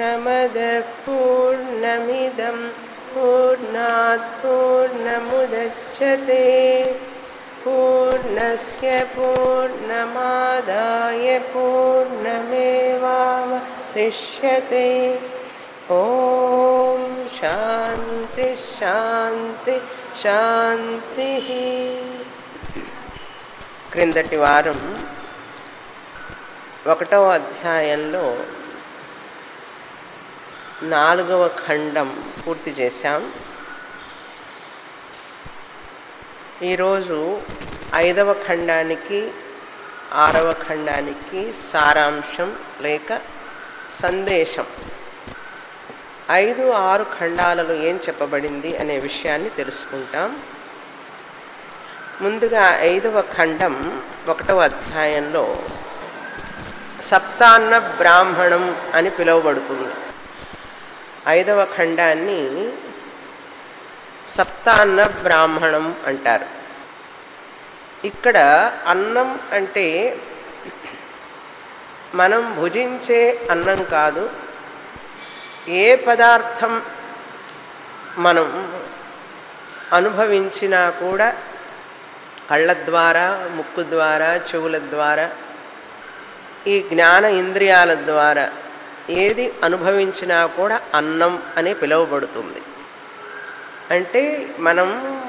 पूर्णमदः पूर्णमिदं पूर्णात् पूर्णमुदच्छते पूर्णस्य पूर्णमादाय पूर्णमेवावशिष्यते ॐ शान्ति శాంతి శాంతి క్రిందటి వారం ఒకటవ అధ్యాయంలో నాలుగవ ఖండం పూర్తి చేశాం ఈరోజు ఐదవ ఖండానికి ఆరవ ఖండానికి సారాంశం లేక సందేశం ఐదు ఆరు ఖండాలలో ఏం చెప్పబడింది అనే విషయాన్ని తెలుసుకుంటాం ముందుగా ఐదవ ఖండం ఒకటవ అధ్యాయంలో సప్తాన్న బ్రాహ్మణం అని పిలువబడుతుంది ఐదవ ఖండాన్ని సప్తాన్న బ్రాహ్మణం అంటారు ఇక్కడ అన్నం అంటే మనం భుజించే అన్నం కాదు ఏ పదార్థం మనం అనుభవించినా కూడా కళ్ళ ద్వారా ముక్కు ద్వారా చెవుల ద్వారా ఈ జ్ఞాన ఇంద్రియాల ద్వారా ఏది అనుభవించినా కూడా అన్నం అని పిలువబడుతుంది అంటే మనం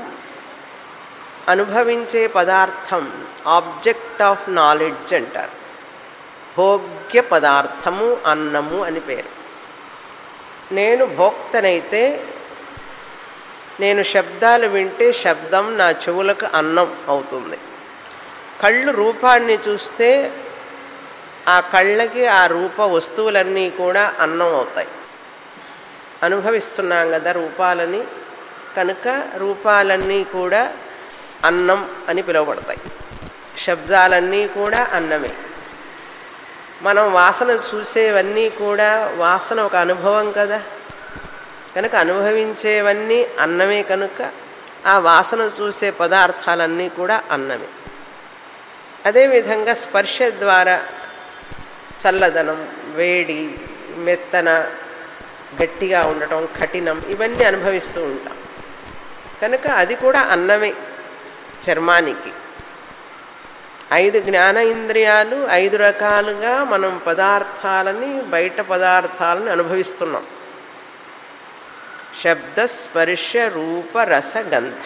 అనుభవించే పదార్థం ఆబ్జెక్ట్ ఆఫ్ నాలెడ్జ్ అంటారు భోగ్య పదార్థము అన్నము అని పేరు నేను భోక్తనైతే నేను శబ్దాలు వింటే శబ్దం నా చెవులకు అన్నం అవుతుంది కళ్ళు రూపాన్ని చూస్తే ఆ కళ్ళకి ఆ రూప వస్తువులన్నీ కూడా అన్నం అవుతాయి అనుభవిస్తున్నాం కదా రూపాలని కనుక రూపాలన్నీ కూడా అన్నం అని పిలువబడతాయి శబ్దాలన్నీ కూడా అన్నమే మనం వాసన చూసేవన్నీ కూడా వాసన ఒక అనుభవం కదా కనుక అనుభవించేవన్నీ అన్నమే కనుక ఆ వాసన చూసే పదార్థాలన్నీ కూడా అన్నమే అదేవిధంగా స్పర్శ ద్వారా చల్లదనం వేడి మెత్తన గట్టిగా ఉండటం కఠినం ఇవన్నీ అనుభవిస్తూ ఉంటాం కనుక అది కూడా అన్నమే చర్మానికి ఐదు జ్ఞాన ఇంద్రియాలు ఐదు రకాలుగా మనం పదార్థాలని బయట పదార్థాలని అనుభవిస్తున్నాం శబ్ద స్పర్శ రూప రస గంధ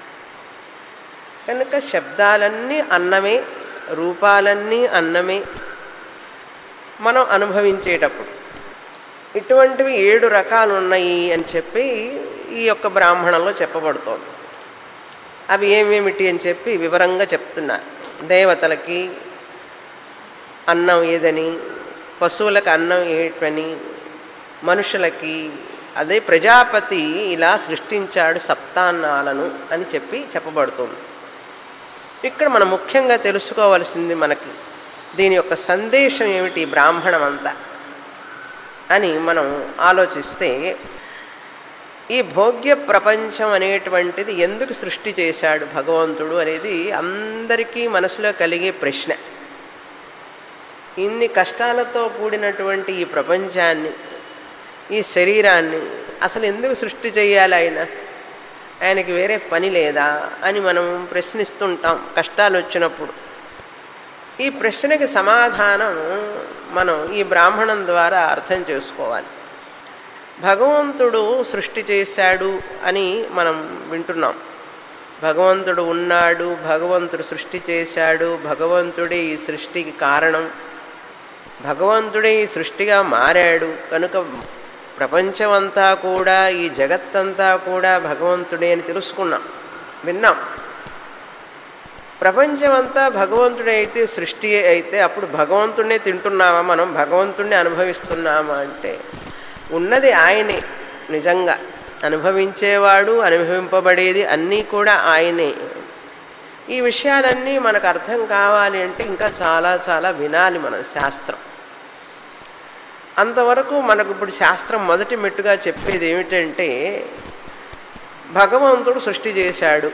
కనుక శబ్దాలన్నీ అన్నమే రూపాలన్నీ అన్నమే మనం అనుభవించేటప్పుడు ఇటువంటివి ఏడు రకాలు ఉన్నాయి అని చెప్పి ఈ యొక్క బ్రాహ్మణంలో చెప్పబడుతోంది అవి ఏమేమిటి అని చెప్పి వివరంగా చెప్తున్నారు దేవతలకి అన్నం ఏదని పశువులకు అన్నం ఏటని మనుషులకి అదే ప్రజాపతి ఇలా సృష్టించాడు సప్తాన్నాలను అని చెప్పి చెప్పబడుతుంది ఇక్కడ మనం ముఖ్యంగా తెలుసుకోవలసింది మనకి దీని యొక్క సందేశం ఏమిటి బ్రాహ్మణం అంతా అని మనం ఆలోచిస్తే ఈ భోగ్య ప్రపంచం అనేటువంటిది ఎందుకు సృష్టి చేశాడు భగవంతుడు అనేది అందరికీ మనసులో కలిగే ప్రశ్న ఇన్ని కష్టాలతో కూడినటువంటి ఈ ప్రపంచాన్ని ఈ శరీరాన్ని అసలు ఎందుకు సృష్టి చేయాలి ఆయన ఆయనకి వేరే పని లేదా అని మనం ప్రశ్నిస్తుంటాం కష్టాలు వచ్చినప్పుడు ఈ ప్రశ్నకి సమాధానం మనం ఈ బ్రాహ్మణం ద్వారా అర్థం చేసుకోవాలి భగవంతుడు సృష్టి చేశాడు అని మనం వింటున్నాం భగవంతుడు ఉన్నాడు భగవంతుడు సృష్టి చేశాడు భగవంతుడే ఈ సృష్టికి కారణం భగవంతుడే ఈ సృష్టిగా మారాడు కనుక ప్రపంచమంతా కూడా ఈ జగత్తంతా కూడా భగవంతుడే అని తెలుసుకున్నాం విన్నాం ప్రపంచమంతా భగవంతుడే అయితే సృష్టి అయితే అప్పుడు భగవంతుడినే తింటున్నామా మనం భగవంతుడిని అనుభవిస్తున్నామా అంటే ఉన్నది ఆయనే నిజంగా అనుభవించేవాడు అనుభవింపబడేది అన్నీ కూడా ఆయనే ఈ విషయాలన్నీ మనకు అర్థం కావాలి అంటే ఇంకా చాలా చాలా వినాలి మనం శాస్త్రం అంతవరకు మనకు ఇప్పుడు శాస్త్రం మొదటి మెట్టుగా చెప్పేది ఏమిటంటే భగవంతుడు సృష్టి చేశాడు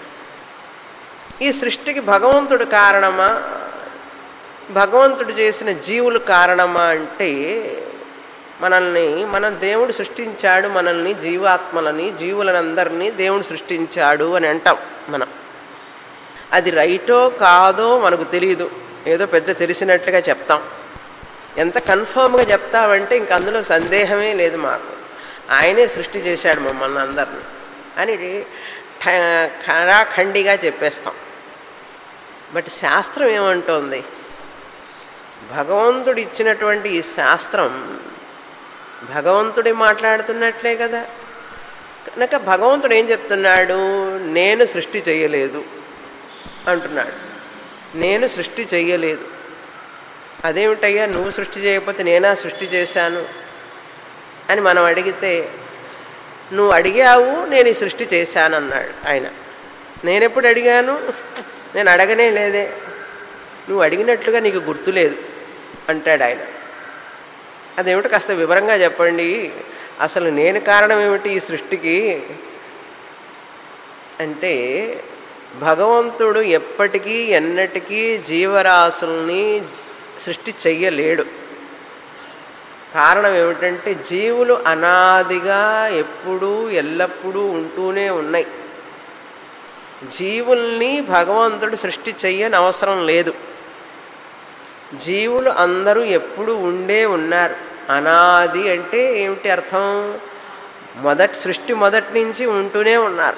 ఈ సృష్టికి భగవంతుడు కారణమా భగవంతుడు చేసిన జీవులు కారణమా అంటే మనల్ని మనం దేవుడు సృష్టించాడు మనల్ని జీవాత్మలని జీవులనందరినీ దేవుడు సృష్టించాడు అని అంటాం మనం అది రైటో కాదో మనకు తెలియదు ఏదో పెద్ద తెలిసినట్లుగా చెప్తాం ఎంత కన్ఫర్మ్గా చెప్తామంటే ఇంక అందులో సందేహమే లేదు మాకు ఆయనే సృష్టి చేశాడు మమ్మల్ని అందరిని అని ఠ- ఖరాఖండిగా చెప్పేస్తాం బట్ శాస్త్రం ఏమంటోంది భగవంతుడు ఇచ్చినటువంటి ఈ శాస్త్రం భగవంతుడే మాట్లాడుతున్నట్లే కదా కనుక భగవంతుడు ఏం చెప్తున్నాడు నేను సృష్టి చేయలేదు అంటున్నాడు నేను సృష్టి చెయ్యలేదు అదేమిటయ్యా నువ్వు సృష్టి చేయకపోతే నేనా సృష్టి చేశాను అని మనం అడిగితే నువ్వు అడిగావు నేను ఈ సృష్టి చేశానన్నాడు ఆయన నేనెప్పుడు అడిగాను నేను అడగనే లేదే నువ్వు అడిగినట్లుగా నీకు గుర్తులేదు అంటాడు ఆయన అదేమిటో కాస్త వివరంగా చెప్పండి అసలు నేను కారణం ఏమిటి ఈ సృష్టికి అంటే భగవంతుడు ఎప్పటికీ ఎన్నటికీ జీవరాశుల్ని సృష్టి చెయ్యలేడు కారణం ఏమిటంటే జీవులు అనాదిగా ఎప్పుడూ ఎల్లప్పుడూ ఉంటూనే ఉన్నాయి జీవుల్ని భగవంతుడు సృష్టి చెయ్యని అవసరం లేదు జీవులు అందరూ ఎప్పుడు ఉండే ఉన్నారు అనాది అంటే ఏమిటి అర్థం మొదటి సృష్టి మొదటి నుంచి ఉంటూనే ఉన్నారు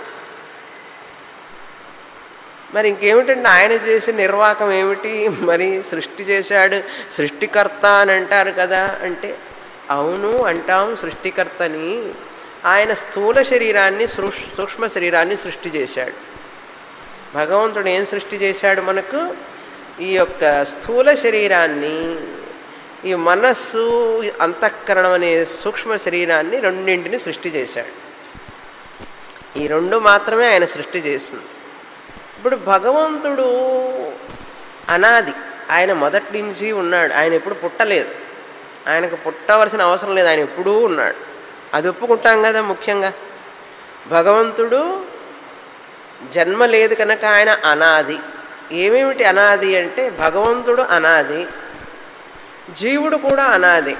మరి ఇంకేమిటంటే ఆయన చేసే నిర్వాహకం ఏమిటి మరి సృష్టి చేశాడు సృష్టికర్త అని అంటారు కదా అంటే అవును అంటాం సృష్టికర్తని ఆయన స్థూల శరీరాన్ని సృష్- సూక్ష్మ శరీరాన్ని సృష్టి చేశాడు భగవంతుడు ఏం సృష్టి చేశాడు మనకు ఈ యొక్క స్థూల శరీరాన్ని ఈ మనస్సు అంతఃకరణం అనే సూక్ష్మ శరీరాన్ని రెండింటిని సృష్టి చేశాడు ఈ రెండు మాత్రమే ఆయన సృష్టి చేసింది ఇప్పుడు భగవంతుడు అనాది ఆయన మొదటి నుంచి ఉన్నాడు ఆయన ఎప్పుడు పుట్టలేదు ఆయనకు పుట్టవలసిన అవసరం లేదు ఆయన ఎప్పుడూ ఉన్నాడు అది ఒప్పుకుంటాం కదా ముఖ్యంగా భగవంతుడు జన్మ లేదు కనుక ఆయన అనాది ఏమేమిటి అనాది అంటే భగవంతుడు అనాది జీవుడు కూడా అనాది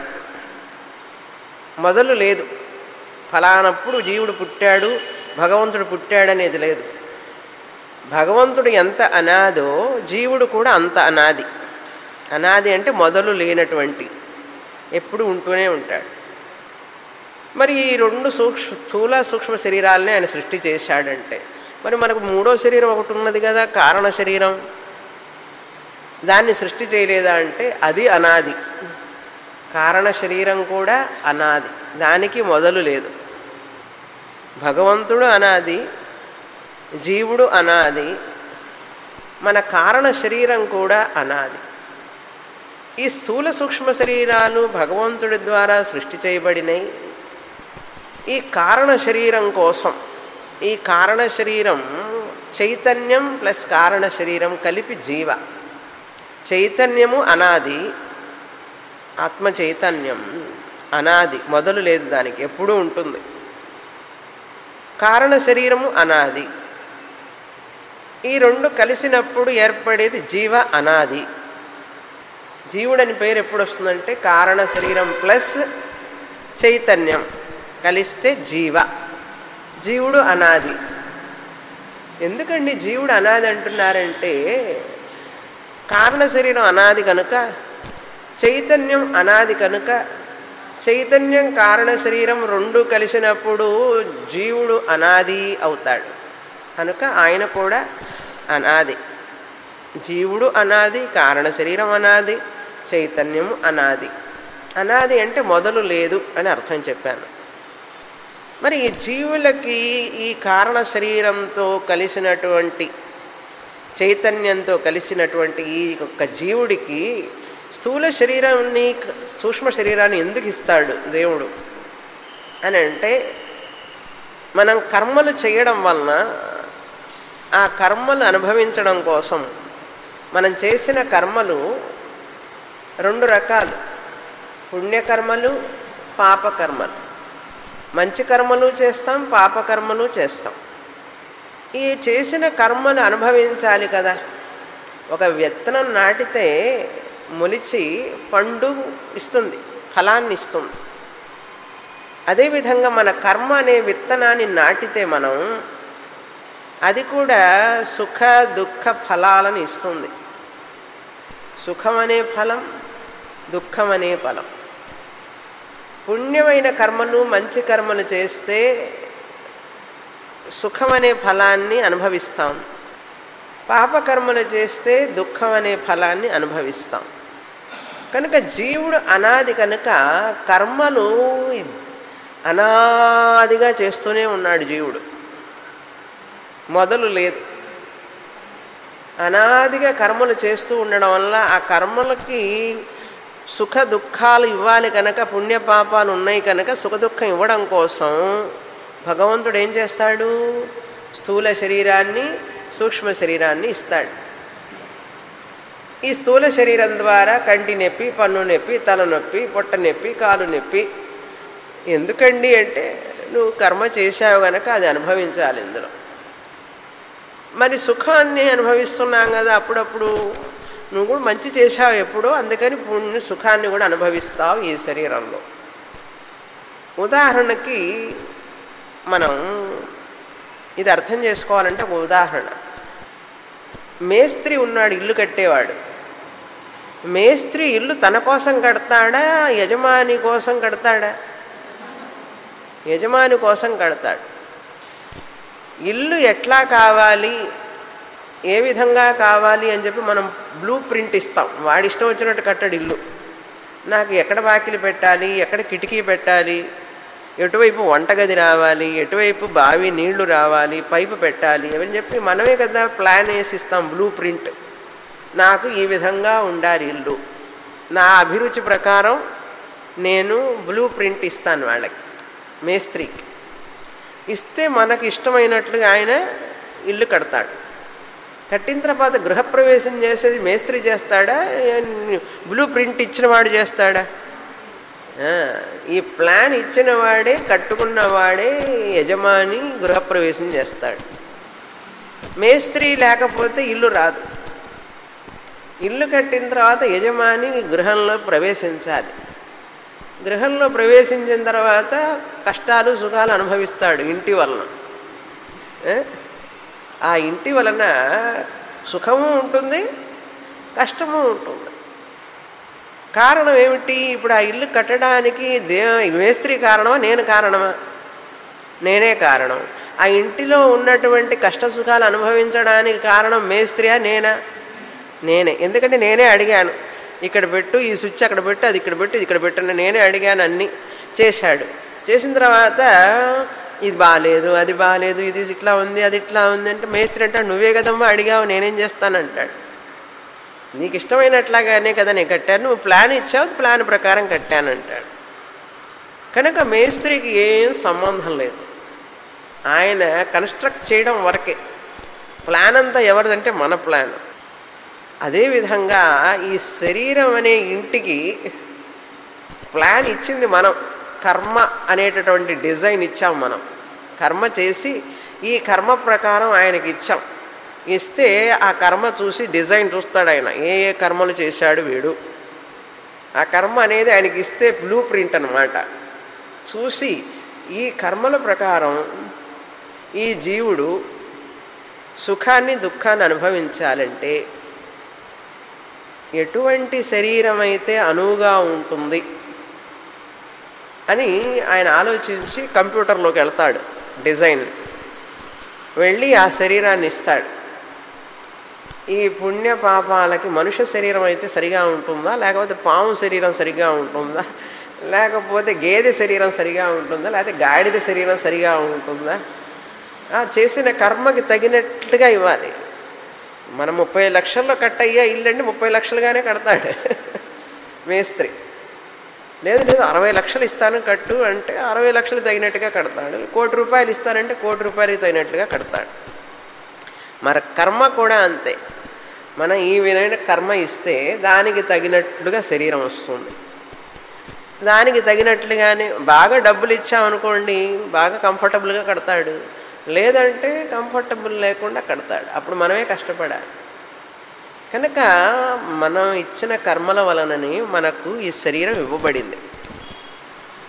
మొదలు లేదు ఫలానప్పుడు జీవుడు పుట్టాడు భగవంతుడు పుట్టాడనేది లేదు భగవంతుడు ఎంత అనాదో జీవుడు కూడా అంత అనాది అనాది అంటే మొదలు లేనటువంటి ఎప్పుడు ఉంటూనే ఉంటాడు మరి ఈ రెండు సూక్ష్మ స్థూల సూక్ష్మ శరీరాలని ఆయన సృష్టి చేశాడంటే మరి మనకు మూడో శరీరం ఒకటి ఉన్నది కదా కారణ శరీరం దాన్ని సృష్టి చేయలేదా అంటే అది అనాది కారణ శరీరం కూడా అనాది దానికి మొదలు లేదు భగవంతుడు అనాది జీవుడు అనాది మన కారణ శరీరం కూడా అనాది ఈ స్థూల సూక్ష్మ శరీరాలు భగవంతుడి ద్వారా సృష్టి చేయబడినాయి ఈ కారణ శరీరం కోసం ఈ కారణ శరీరం చైతన్యం ప్లస్ కారణ శరీరం కలిపి జీవ చైతన్యము అనాది ఆత్మ చైతన్యం అనాది మొదలు లేదు దానికి ఎప్పుడూ ఉంటుంది కారణ శరీరము అనాది ఈ రెండు కలిసినప్పుడు ఏర్పడేది జీవ అనాది జీవుడని పేరు ఎప్పుడు వస్తుందంటే కారణ శరీరం ప్లస్ చైతన్యం కలిస్తే జీవ జీవుడు అనాది ఎందుకండి జీవుడు అనాది అంటున్నారంటే కారణ శరీరం అనాది కనుక చైతన్యం అనాది కనుక చైతన్యం కారణ శరీరం రెండు కలిసినప్పుడు జీవుడు అనాది అవుతాడు కనుక ఆయన కూడా అనాది జీవుడు అనాది కారణ శరీరం అనాది చైతన్యము అనాది అనాది అంటే మొదలు లేదు అని అర్థం చెప్పాను మరి ఈ జీవులకి ఈ కారణ శరీరంతో కలిసినటువంటి చైతన్యంతో కలిసినటువంటి ఈ యొక్క జీవుడికి స్థూల శరీరాన్ని సూక్ష్మ శరీరాన్ని ఎందుకు ఇస్తాడు దేవుడు అని అంటే మనం కర్మలు చేయడం వలన ఆ కర్మలు అనుభవించడం కోసం మనం చేసిన కర్మలు రెండు రకాలు పుణ్యకర్మలు పాపకర్మలు మంచి కర్మలు చేస్తాం పాపకర్మలు చేస్తాం ఈ చేసిన కర్మలు అనుభవించాలి కదా ఒక విత్తనం నాటితే మొలిచి పండు ఇస్తుంది ఫలాన్ని ఇస్తుంది అదేవిధంగా మన కర్మ అనే విత్తనాన్ని నాటితే మనం అది కూడా సుఖ దుఃఖ ఫలాలను ఇస్తుంది సుఖం అనే ఫలం దుఃఖం అనే ఫలం పుణ్యమైన కర్మలు మంచి కర్మలు చేస్తే సుఖం అనే ఫలాన్ని అనుభవిస్తాం పాపకర్మలు చేస్తే దుఃఖం అనే ఫలాన్ని అనుభవిస్తాం కనుక జీవుడు అనాది కనుక కర్మలు అనాదిగా చేస్తూనే ఉన్నాడు జీవుడు మొదలు లేదు అనాదిగా కర్మలు చేస్తూ ఉండడం వల్ల ఆ కర్మలకి సుఖ దుఃఖాలు ఇవ్వాలి కనుక పుణ్యపాపాలు ఉన్నాయి కనుక సుఖ దుఃఖం ఇవ్వడం కోసం భగవంతుడు ఏం చేస్తాడు స్థూల శరీరాన్ని సూక్ష్మ శరీరాన్ని ఇస్తాడు ఈ స్థూల శరీరం ద్వారా కంటి నొప్పి పన్ను నొప్పి తల నొప్పి పొట్ట నొప్పి కాలు నొప్పి ఎందుకండి అంటే నువ్వు కర్మ చేశావు గనక అది అనుభవించాలి ఇందులో మరి సుఖాన్ని అనుభవిస్తున్నాం కదా అప్పుడప్పుడు నువ్వు కూడా మంచి చేశావు ఎప్పుడో అందుకని పుణ్య సుఖాన్ని కూడా అనుభవిస్తావు ఈ శరీరంలో ఉదాహరణకి మనం ఇది అర్థం చేసుకోవాలంటే ఒక ఉదాహరణ మేస్త్రి ఉన్నాడు ఇల్లు కట్టేవాడు మేస్త్రి ఇల్లు తన కోసం కడతాడా యజమాని కోసం కడతాడా యజమాని కోసం కడతాడు ఇల్లు ఎట్లా కావాలి ఏ విధంగా కావాలి అని చెప్పి మనం బ్లూ ప్రింట్ ఇస్తాం వాడి ఇష్టం వచ్చినట్టు కట్టాడు ఇల్లు నాకు ఎక్కడ వాకిలి పెట్టాలి ఎక్కడ కిటికీ పెట్టాలి ఎటువైపు వంటగది రావాలి ఎటువైపు బావి నీళ్లు రావాలి పైపు పెట్టాలి అవని చెప్పి మనమే కదా ప్లాన్ వేసి ఇస్తాం బ్లూ ప్రింట్ నాకు ఈ విధంగా ఉండాలి ఇల్లు నా అభిరుచి ప్రకారం నేను బ్లూ ప్రింట్ ఇస్తాను వాళ్ళకి మేస్త్రికి ఇస్తే మనకు ఇష్టమైనట్లుగా ఆయన ఇల్లు కడతాడు కట్టిన తర్వాత గృహప్రవేశం చేసేది మేస్త్రి చేస్తాడా బ్లూ ప్రింట్ ఇచ్చిన వాడు చేస్తాడా ఈ ప్లాన్ ఇచ్చిన వాడే కట్టుకున్న వాడే యజమాని గృహప్రవేశం చేస్తాడు మేస్త్రి లేకపోతే ఇల్లు రాదు ఇల్లు కట్టిన తర్వాత యజమాని గృహంలో ప్రవేశించాలి గృహంలో ప్రవేశించిన తర్వాత కష్టాలు సుఖాలు అనుభవిస్తాడు ఇంటి వలన ఆ ఇంటి వలన సుఖము ఉంటుంది కష్టము ఉంటుంది కారణం ఏమిటి ఇప్పుడు ఆ ఇల్లు కట్టడానికి దే మేస్త్రి కారణమా నేను కారణమా నేనే కారణం ఆ ఇంటిలో ఉన్నటువంటి కష్ట సుఖాలు అనుభవించడానికి కారణం మేస్త్రియా నేనా నేనే ఎందుకంటే నేనే అడిగాను ఇక్కడ పెట్టు ఈ స్విచ్ అక్కడ పెట్టు అది ఇక్కడ పెట్టు ఇది ఇక్కడ పెట్టు నేనే అడిగాను అన్నీ చేశాడు చేసిన తర్వాత ఇది బాగాలేదు అది బాగాలేదు ఇది ఇట్లా ఉంది అది ఇట్లా ఉంది అంటే మేస్త్రి అంటాడు నువ్వే కదమ్మా అడిగావు నేనేం చేస్తానంటాడు నీకు ఇష్టమైనట్లాగానే కదా నేను కట్టాను నువ్వు ప్లాన్ ఇచ్చావు ప్లాన్ ప్రకారం కట్టానంటాడు కనుక మేస్త్రికి ఏం సంబంధం లేదు ఆయన కన్స్ట్రక్ట్ చేయడం వరకే ప్లాన్ అంతా ఎవరిదంటే మన ప్లాన్ అదేవిధంగా ఈ శరీరం అనే ఇంటికి ప్లాన్ ఇచ్చింది మనం కర్మ అనేటటువంటి డిజైన్ ఇచ్చాం మనం కర్మ చేసి ఈ కర్మ ప్రకారం ఆయనకి ఇచ్చాం ఇస్తే ఆ కర్మ చూసి డిజైన్ చూస్తాడు ఆయన ఏ ఏ కర్మలు చేశాడు వీడు ఆ కర్మ అనేది ఆయనకి ఇస్తే బ్లూ ప్రింట్ అనమాట చూసి ఈ కర్మల ప్రకారం ఈ జీవుడు సుఖాన్ని దుఃఖాన్ని అనుభవించాలంటే ఎటువంటి శరీరం అయితే అనువుగా ఉంటుంది అని ఆయన ఆలోచించి కంప్యూటర్లోకి వెళ్తాడు డిజైన్ వెళ్ళి ఆ శరీరాన్ని ఇస్తాడు ఈ పుణ్య పాపాలకి మనుష్య శరీరం అయితే సరిగా ఉంటుందా లేకపోతే పాము శరీరం సరిగా ఉంటుందా లేకపోతే గేదె శరీరం సరిగా ఉంటుందా లేకపోతే గాడిద శరీరం సరిగా ఉంటుందా చేసిన కర్మకి తగినట్లుగా ఇవ్వాలి మనం ముప్పై లక్షల్లో కట్ అయ్యా ఇల్లండి ముప్పై లక్షలుగానే కడతాడు మేస్త్రి లేదు లేదు అరవై లక్షలు ఇస్తాను కట్టు అంటే అరవై లక్షలు తగినట్టుగా కడతాడు కోటి రూపాయలు ఇస్తానంటే కోటి రూపాయలకి తగినట్లుగా కడతాడు మరి కర్మ కూడా అంతే మనం ఈ విధమైన కర్మ ఇస్తే దానికి తగినట్లుగా శరీరం వస్తుంది దానికి తగినట్లుగానే బాగా డబ్బులు ఇచ్చామనుకోండి బాగా కంఫర్టబుల్గా కడతాడు లేదంటే కంఫర్టబుల్ లేకుండా కడతాడు అప్పుడు మనమే కష్టపడాలి కనుక మనం ఇచ్చిన కర్మల వలనని మనకు ఈ శరీరం ఇవ్వబడింది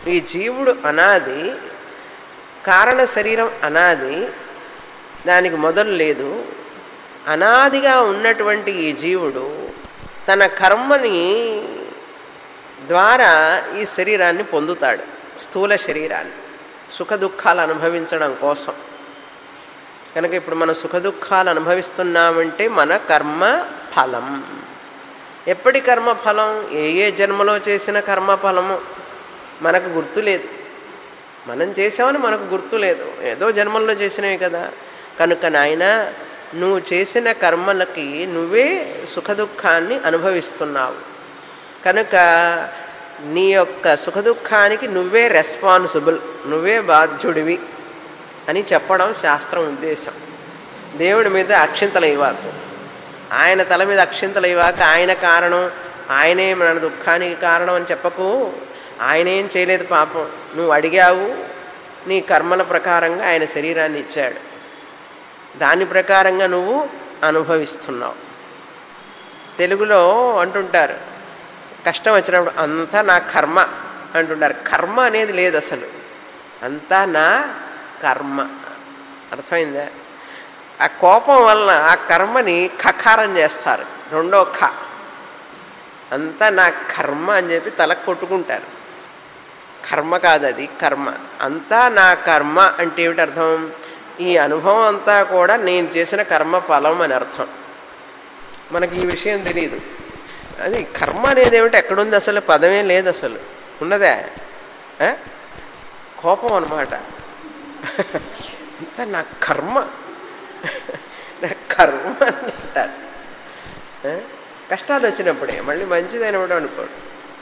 ఈ జీవుడు అనాది కారణ శరీరం అనాది దానికి మొదలు లేదు అనాదిగా ఉన్నటువంటి ఈ జీవుడు తన కర్మని ద్వారా ఈ శరీరాన్ని పొందుతాడు స్థూల శరీరాన్ని సుఖ దుఃఖాలు అనుభవించడం కోసం కనుక ఇప్పుడు మన సుఖ దుఃఖాలు అనుభవిస్తున్నామంటే మన కర్మ ఫలం ఎప్పటి కర్మ ఫలం ఏ ఏ జన్మలో చేసిన కర్మ ఫలము మనకు గుర్తులేదు మనం చేసామని మనకు గుర్తులేదు ఏదో జన్మల్లో చేసినవి కదా కనుక నాయన నువ్వు చేసిన కర్మలకి నువ్వే సుఖ దుఃఖాన్ని అనుభవిస్తున్నావు కనుక నీ యొక్క సుఖ దుఃఖానికి నువ్వే రెస్పాన్సిబుల్ నువ్వే బాధ్యుడివి అని చెప్పడం శాస్త్రం ఉద్దేశం దేవుడి మీద అక్షింతలు ఇవ్వకు ఆయన తల మీద అక్షింతలు ఇవ్వక ఆయన కారణం ఆయనే మన దుఃఖానికి కారణం అని చెప్పకు ఆయనేం చేయలేదు పాపం నువ్వు అడిగావు నీ కర్మల ప్రకారంగా ఆయన శరీరాన్ని ఇచ్చాడు దాని ప్రకారంగా నువ్వు అనుభవిస్తున్నావు తెలుగులో అంటుంటారు కష్టం వచ్చినప్పుడు అంతా నా కర్మ అంటుంటారు కర్మ అనేది లేదు అసలు అంతా నా కర్మ అర్థమైందా ఆ కోపం వలన ఆ కర్మని ఖకారం చేస్తారు రెండో ఖ అంతా నా కర్మ అని చెప్పి తలకు కొట్టుకుంటారు కర్మ కాదు అది కర్మ అంతా నా కర్మ అంటే ఏమిటి అర్థం ఈ అనుభవం అంతా కూడా నేను చేసిన కర్మ ఫలం అని అర్థం మనకి ఈ విషయం తెలియదు అది కర్మ అనేది ఏమిటి ఎక్కడుంది అసలు పదమే లేదు అసలు ఉన్నదే ఆ? కోపం అనమాట అంతా నా కర్మ నా కర్మ అని అంటారు ఆ? కష్టాలు వచ్చినప్పుడే మళ్ళీ మంచిదైనప్పుడు అనుకోడు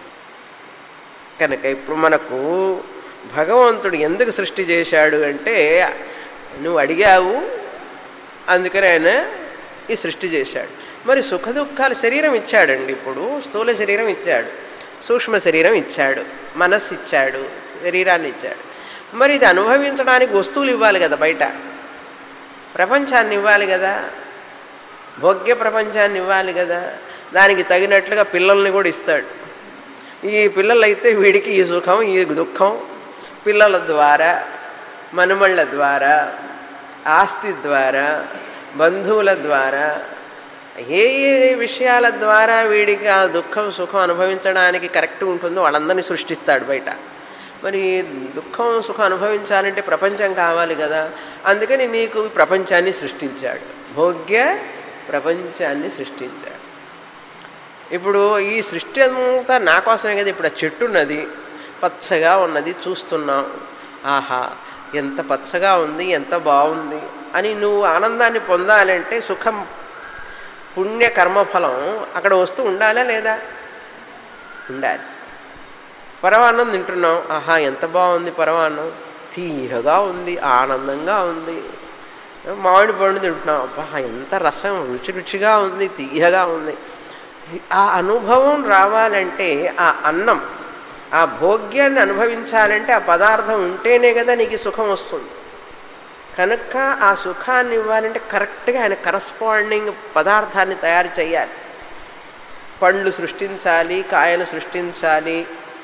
కనుక ఇప్పుడు మనకు భగవంతుడు ఎందుకు సృష్టి చేశాడు అంటే నువ్వు అడిగావు అందుకని ఆయన ఈ సృష్టి చేశాడు మరి సుఖ దుఃఖాలు శరీరం ఇచ్చాడండి ఇప్పుడు స్థూల శరీరం ఇచ్చాడు సూక్ష్మ శరీరం ఇచ్చాడు మనస్సు ఇచ్చాడు శరీరాన్ని ఇచ్చాడు మరి ఇది అనుభవించడానికి వస్తువులు ఇవ్వాలి కదా బయట ప్రపంచాన్ని ఇవ్వాలి కదా భోగ్య ప్రపంచాన్ని ఇవ్వాలి కదా దానికి తగినట్లుగా పిల్లల్ని కూడా ఇస్తాడు ఈ పిల్లలైతే వీడికి ఈ సుఖం ఈ దుఃఖం పిల్లల ద్వారా మనుమళ్ళ ద్వారా ఆస్తి ద్వారా బంధువుల ద్వారా ఏ ఏ విషయాల ద్వారా వీడికి ఆ దుఃఖం సుఖం అనుభవించడానికి కరెక్ట్ ఉంటుందో వాళ్ళందరినీ సృష్టిస్తాడు బయట మరి దుఃఖం సుఖం అనుభవించాలంటే ప్రపంచం కావాలి కదా అందుకని నీకు ఈ ప్రపంచాన్ని సృష్టించాడు భోగ్య ప్రపంచాన్ని సృష్టించాడు ఇప్పుడు ఈ సృష్టి అంతా నా కోసమే కదా ఇప్పుడు ఆ చెట్టు ఉన్నది పచ్చగా ఉన్నది చూస్తున్నాం ఆహా ఎంత పచ్చగా ఉంది ఎంత బాగుంది అని నువ్వు ఆనందాన్ని పొందాలంటే సుఖం పుణ్య కర్మఫలం అక్కడ వస్తూ ఉండాలా లేదా ఉండాలి పరమాన్నం తింటున్నాం ఆహా ఎంత బాగుంది పరమాన్నం తీయగా ఉంది ఆనందంగా ఉంది మామిడి పండు తింటున్నాం అబ్బా ఎంత రసం రుచి రుచిగా ఉంది తీయగా ఉంది ఆ అనుభవం రావాలంటే ఆ అన్నం ఆ భోగ్యాన్ని అనుభవించాలంటే ఆ పదార్థం ఉంటేనే కదా నీకు సుఖం వస్తుంది కనుక ఆ సుఖాన్ని ఇవ్వాలంటే కరెక్ట్గా ఆయన కరస్పాండింగ్ పదార్థాన్ని తయారు చేయాలి పండ్లు సృష్టించాలి కాయలు సృష్టించాలి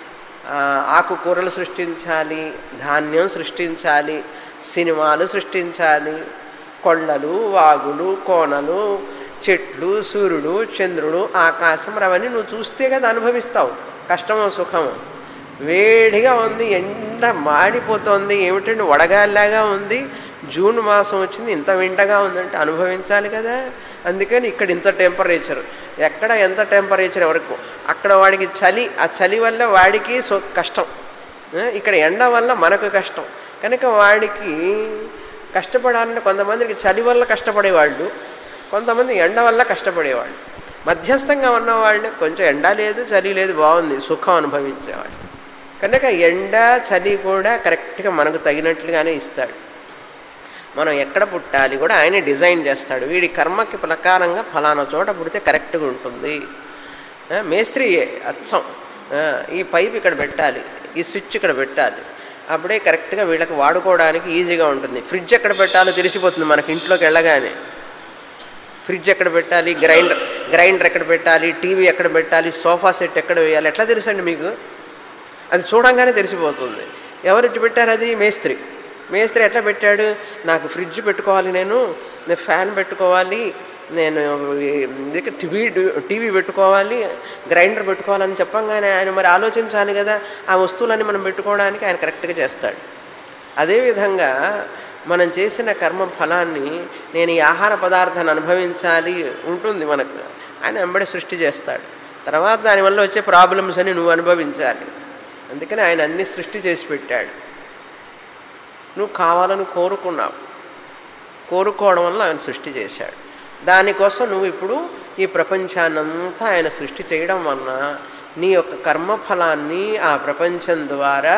ఆకుకూరలు సృష్టించాలి ధాన్యం సృష్టించాలి సినిమాలు సృష్టించాలి కొండలు వాగులు కోనలు చెట్లు సూర్యుడు చంద్రుడు ఆకాశం అవన్నీ నువ్వు చూస్తే కదా అనుభవిస్తావు కష్టమో సుఖమో వేడిగా ఉంది ఎండ మాడిపోతుంది ఏమిటండి వడగాల్లాగా ఉంది జూన్ మాసం వచ్చింది ఇంత వింటగా ఉందంటే అనుభవించాలి కదా అందుకని ఇక్కడ ఇంత టెంపరేచర్ ఎక్కడ ఎంత టెంపరేచర్ వరకు అక్కడ వాడికి చలి ఆ చలి వల్ల వాడికి సో కష్టం ఇక్కడ ఎండ వల్ల మనకు కష్టం కనుక వాడికి కష్టపడాలంటే కొంతమందికి చలి వల్ల కష్టపడేవాళ్ళు కొంతమంది ఎండ వల్ల కష్టపడేవాళ్ళు మధ్యస్థంగా ఉన్నవాళ్ళు కొంచెం ఎండ లేదు చలి లేదు బాగుంది సుఖం అనుభవించేవాళ్ళు కనుక ఎండ చలి కూడా కరెక్ట్గా మనకు తగినట్లుగానే ఇస్తాడు మనం ఎక్కడ పుట్టాలి కూడా ఆయనే డిజైన్ చేస్తాడు వీడి కర్మకి ప్రకారంగా ఫలానా చోట పుడితే కరెక్ట్గా ఉంటుంది మేస్త్రియే అచ్చం ఈ పైప్ ఇక్కడ పెట్టాలి ఈ స్విచ్ ఇక్కడ పెట్టాలి అప్పుడే కరెక్ట్గా వీళ్ళకి వాడుకోవడానికి ఈజీగా ఉంటుంది ఫ్రిడ్జ్ ఎక్కడ పెట్టాలో తెలిసిపోతుంది మనకి ఇంట్లోకి వెళ్ళగానే ఫ్రిడ్జ్ ఎక్కడ పెట్టాలి గ్రైండర్ గ్రైండర్ ఎక్కడ పెట్టాలి టీవీ ఎక్కడ పెట్టాలి సోఫా సెట్ ఎక్కడ వేయాలి ఎట్లా తెలుసండి మీకు అది చూడంగానే తెలిసిపోతుంది ఎవరిటి పెట్టారు అది మేస్త్రి మేస్త్రి ఎట్లా పెట్టాడు నాకు ఫ్రిడ్జ్ పెట్టుకోవాలి నేను నేను ఫ్యాన్ పెట్టుకోవాలి నేను ఇది టీవీ టీవీ పెట్టుకోవాలి గ్రైండర్ పెట్టుకోవాలని చెప్పంగానే ఆయన మరి ఆలోచించాలి కదా ఆ వస్తువులన్నీ మనం పెట్టుకోవడానికి ఆయన కరెక్ట్గా చేస్తాడు అదేవిధంగా మనం చేసిన కర్మ ఫలాన్ని నేను ఈ ఆహార పదార్థాన్ని అనుభవించాలి ఉంటుంది మనకు ఆయన వెంబడి సృష్టి చేస్తాడు తర్వాత దానివల్ల వచ్చే ప్రాబ్లమ్స్ అని నువ్వు అనుభవించాలి అందుకని ఆయన అన్ని సృష్టి చేసి పెట్టాడు నువ్వు కావాలని కోరుకున్నావు కోరుకోవడం వల్ల ఆయన సృష్టి చేశాడు దానికోసం నువ్వు ఇప్పుడు ఈ ప్రపంచాన్నంతా ఆయన సృష్టి చేయడం వలన నీ యొక్క కర్మఫలాన్ని ఆ ప్రపంచం ద్వారా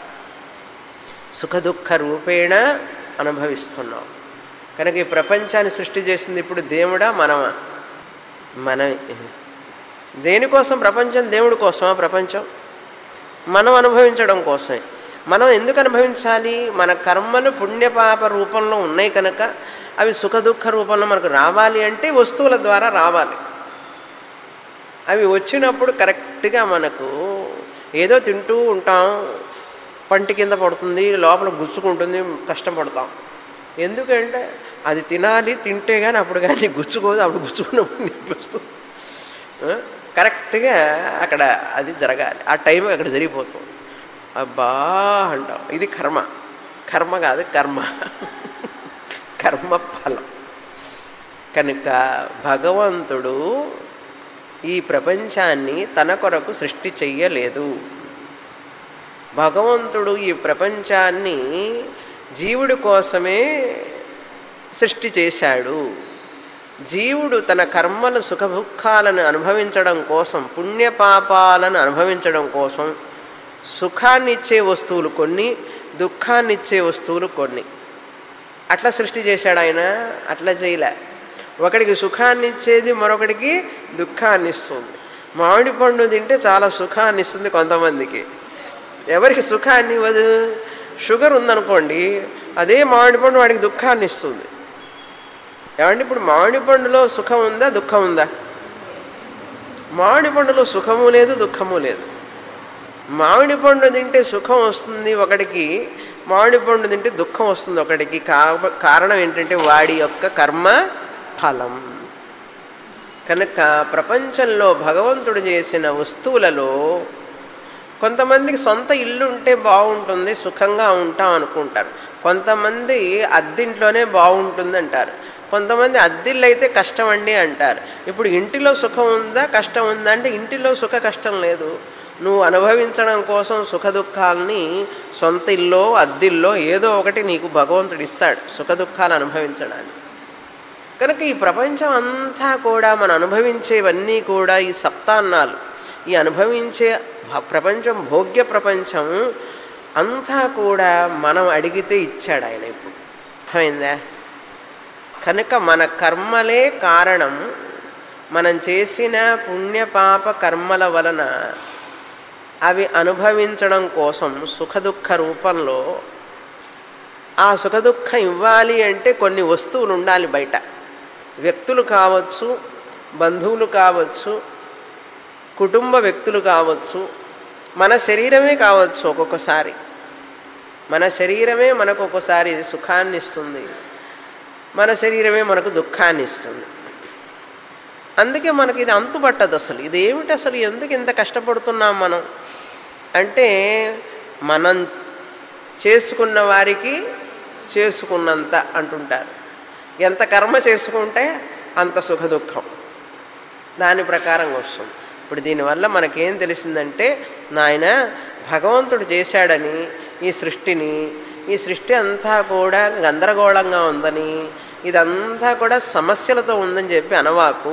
సుఖదుఖ రూపేణ అనుభవిస్తున్నాం కనుక ఈ ప్రపంచాన్ని సృష్టి చేసింది ఇప్పుడు దేవుడా మనమా మనమే దేనికోసం ప్రపంచం దేవుడి కోసమా ప్రపంచం మనం అనుభవించడం కోసమే మనం ఎందుకు అనుభవించాలి మన కర్మలు పుణ్యపాప రూపంలో ఉన్నాయి కనుక అవి సుఖదుఖ రూపంలో మనకు రావాలి అంటే వస్తువుల ద్వారా రావాలి అవి వచ్చినప్పుడు కరెక్ట్గా మనకు ఏదో తింటూ ఉంటాం పంటి కింద పడుతుంది లోపల గుచ్చుకుంటుంది కష్టపడతాం ఎందుకంటే అది తినాలి తింటే కానీ అప్పుడు కానీ గుచ్చుకోదు అప్పుడు గుచ్చుకున్నప్పుడు నిప్పిస్తుంది కరెక్ట్గా అక్కడ అది జరగాలి ఆ టైం అక్కడ జరిగిపోతుంది అబ్బా అంటాం ఇది కర్మ కర్మ కాదు కర్మ కర్మ ఫలం కనుక భగవంతుడు ఈ ప్రపంచాన్ని తన కొరకు సృష్టి చెయ్యలేదు భగవంతుడు ఈ ప్రపంచాన్ని జీవుడి కోసమే సృష్టి చేశాడు జీవుడు తన కర్మల సుఖదుఖాలను అనుభవించడం కోసం పుణ్యపాపాలను అనుభవించడం కోసం సుఖాన్నిచ్చే వస్తువులు కొన్ని దుఃఖాన్నిచ్చే వస్తువులు కొన్ని అట్లా సృష్టి చేశాడు ఆయన అట్లా చేయలే ఒకడికి సుఖాన్ని ఇచ్చేది మరొకడికి దుఃఖాన్ని ఇస్తుంది మామిడి పండు తింటే చాలా సుఖాన్ని ఇస్తుంది కొంతమందికి ఎవరికి సుఖాన్ని ఇవ్వదు షుగర్ ఉందనుకోండి అదే మామిడి పండు వాడికి దుఃఖాన్ని ఇస్తుంది ఏమంటే ఇప్పుడు మామిడి పండులో సుఖం ఉందా దుఃఖం ఉందా మామిడి పండులో సుఖము లేదు దుఃఖము లేదు మామిడి పండు తింటే సుఖం వస్తుంది ఒకడికి మామిడి పండు తింటే దుఃఖం వస్తుంది ఒకడికి కారణం ఏంటంటే వాడి యొక్క కర్మ ఫలం కనుక ప్రపంచంలో భగవంతుడు చేసిన వస్తువులలో కొంతమందికి సొంత ఇల్లు ఉంటే బాగుంటుంది సుఖంగా ఉంటాం అనుకుంటారు కొంతమంది అద్దింట్లోనే బాగుంటుంది అంటారు కొంతమంది అద్దిల్లు అయితే కష్టం అండి అంటారు ఇప్పుడు ఇంటిలో సుఖం ఉందా కష్టం ఉందా అంటే ఇంటిలో సుఖ కష్టం లేదు నువ్వు అనుభవించడం కోసం సుఖ దుఃఖాలని సొంత ఇల్లో అద్దిల్లో ఏదో ఒకటి నీకు భగవంతుడు ఇస్తాడు సుఖ దుఃఖాలు అనుభవించడానికి కనుక ఈ ప్రపంచం అంతా కూడా మనం అనుభవించేవన్నీ కూడా ఈ సప్తాన్నాలు ఈ అనుభవించే ప్రపంచం భోగ్య ప్రపంచం అంతా కూడా మనం అడిగితే ఇచ్చాడు ఆయన ఇప్పుడు అర్థమైందా కనుక మన కర్మలే కారణం మనం చేసిన పుణ్యపాప కర్మల వలన అవి అనుభవించడం కోసం సుఖదుఖ రూపంలో ఆ సుఖదుఖం ఇవ్వాలి అంటే కొన్ని వస్తువులు ఉండాలి బయట వ్యక్తులు కావచ్చు బంధువులు కావచ్చు కుటుంబ వ్యక్తులు కావచ్చు మన శరీరమే కావచ్చు ఒక్కొక్కసారి మన శరీరమే మనకు ఒక్కొక్కసారి సుఖాన్ని ఇస్తుంది మన శరీరమే మనకు దుఃఖాన్ని ఇస్తుంది అందుకే మనకి ఇది అంతుపట్టదు అసలు ఇది ఏమిటి అసలు ఎందుకు ఇంత కష్టపడుతున్నాం మనం అంటే మనం చేసుకున్న వారికి చేసుకున్నంత అంటుంటారు ఎంత కర్మ చేసుకుంటే అంత సుఖ దుఃఖం దాని ప్రకారం వస్తుంది ఇప్పుడు దీనివల్ల మనకేం తెలిసిందంటే నాయన భగవంతుడు చేశాడని ఈ సృష్టిని ఈ సృష్టి అంతా కూడా గందరగోళంగా ఉందని ఇదంతా కూడా సమస్యలతో ఉందని చెప్పి అనవాకు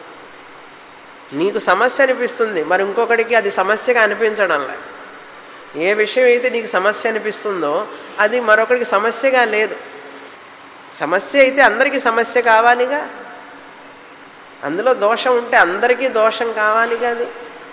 నీకు సమస్య అనిపిస్తుంది మరి ఇంకొకటికి అది సమస్యగా అనిపించడంలా ఏ విషయం అయితే నీకు సమస్య అనిపిస్తుందో అది మరొకరికి సమస్యగా లేదు సమస్య అయితే అందరికీ సమస్య కావాలిగా అందులో దోషం ఉంటే అందరికీ దోషం కావాలిగా అది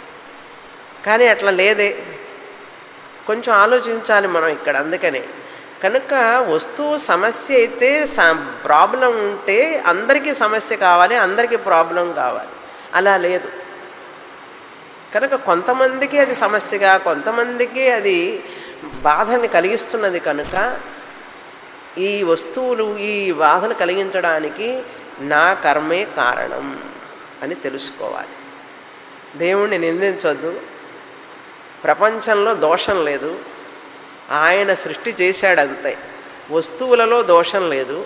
కానీ అట్లా లేదే కొంచెం ఆలోచించాలి మనం ఇక్కడ అందుకనే కనుక వస్తువు సమస్య అయితే ప్రాబ్లం ఉంటే అందరికీ సమస్య కావాలి అందరికీ ప్రాబ్లం కావాలి అలా లేదు కనుక కొంతమందికి అది సమస్యగా కొంతమందికి అది బాధని కలిగిస్తున్నది కనుక ఈ వస్తువులు ఈ బాధను కలిగించడానికి నా కర్మే కారణం అని తెలుసుకోవాలి దేవుణ్ణి నిందించొద్దు ప్రపంచంలో దోషం లేదు ఆయన సృష్టి చేశాడంతే వస్తువులలో దోషం లేదు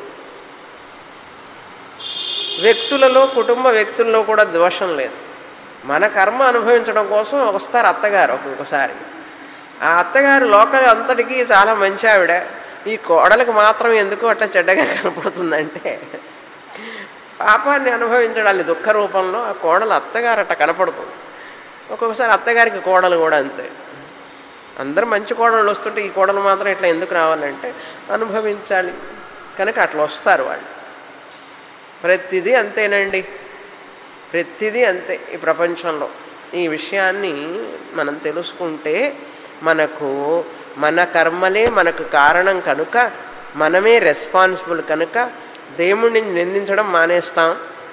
వ్యక్తులలో కుటుంబ వ్యక్తుల్లో కూడా దోషం లేదు మన కర్మ అనుభవించడం కోసం వస్తారు అత్తగారు ఒక్కొక్కసారి ఆ అత్తగారు లోకల్ అంతటికీ చాలా మంచి ఆవిడ ఈ కోడలకు మాత్రం ఎందుకు అట్లా చెడ్డగా కనపడుతుందంటే పాపాన్ని అనుభవించడాన్ని దుఃఖ రూపంలో ఆ కోడలు అత్తగారు అట్ట కనపడుతుంది ఒక్కొక్కసారి అత్తగారికి కోడలు కూడా అంతే అందరూ మంచి కోడలు వస్తుంటే ఈ కోడలు మాత్రం ఇట్లా ఎందుకు రావాలంటే అనుభవించాలి కనుక అట్లా వస్తారు వాళ్ళు ప్రతిదీ అంతేనండి ప్రతిదీ అంతే ఈ ప్రపంచంలో ఈ విషయాన్ని మనం తెలుసుకుంటే మనకు మన కర్మలే మనకు కారణం కనుక మనమే రెస్పాన్సిబుల్ కనుక దేవుణ్ణి నిందించడం మానేస్తాం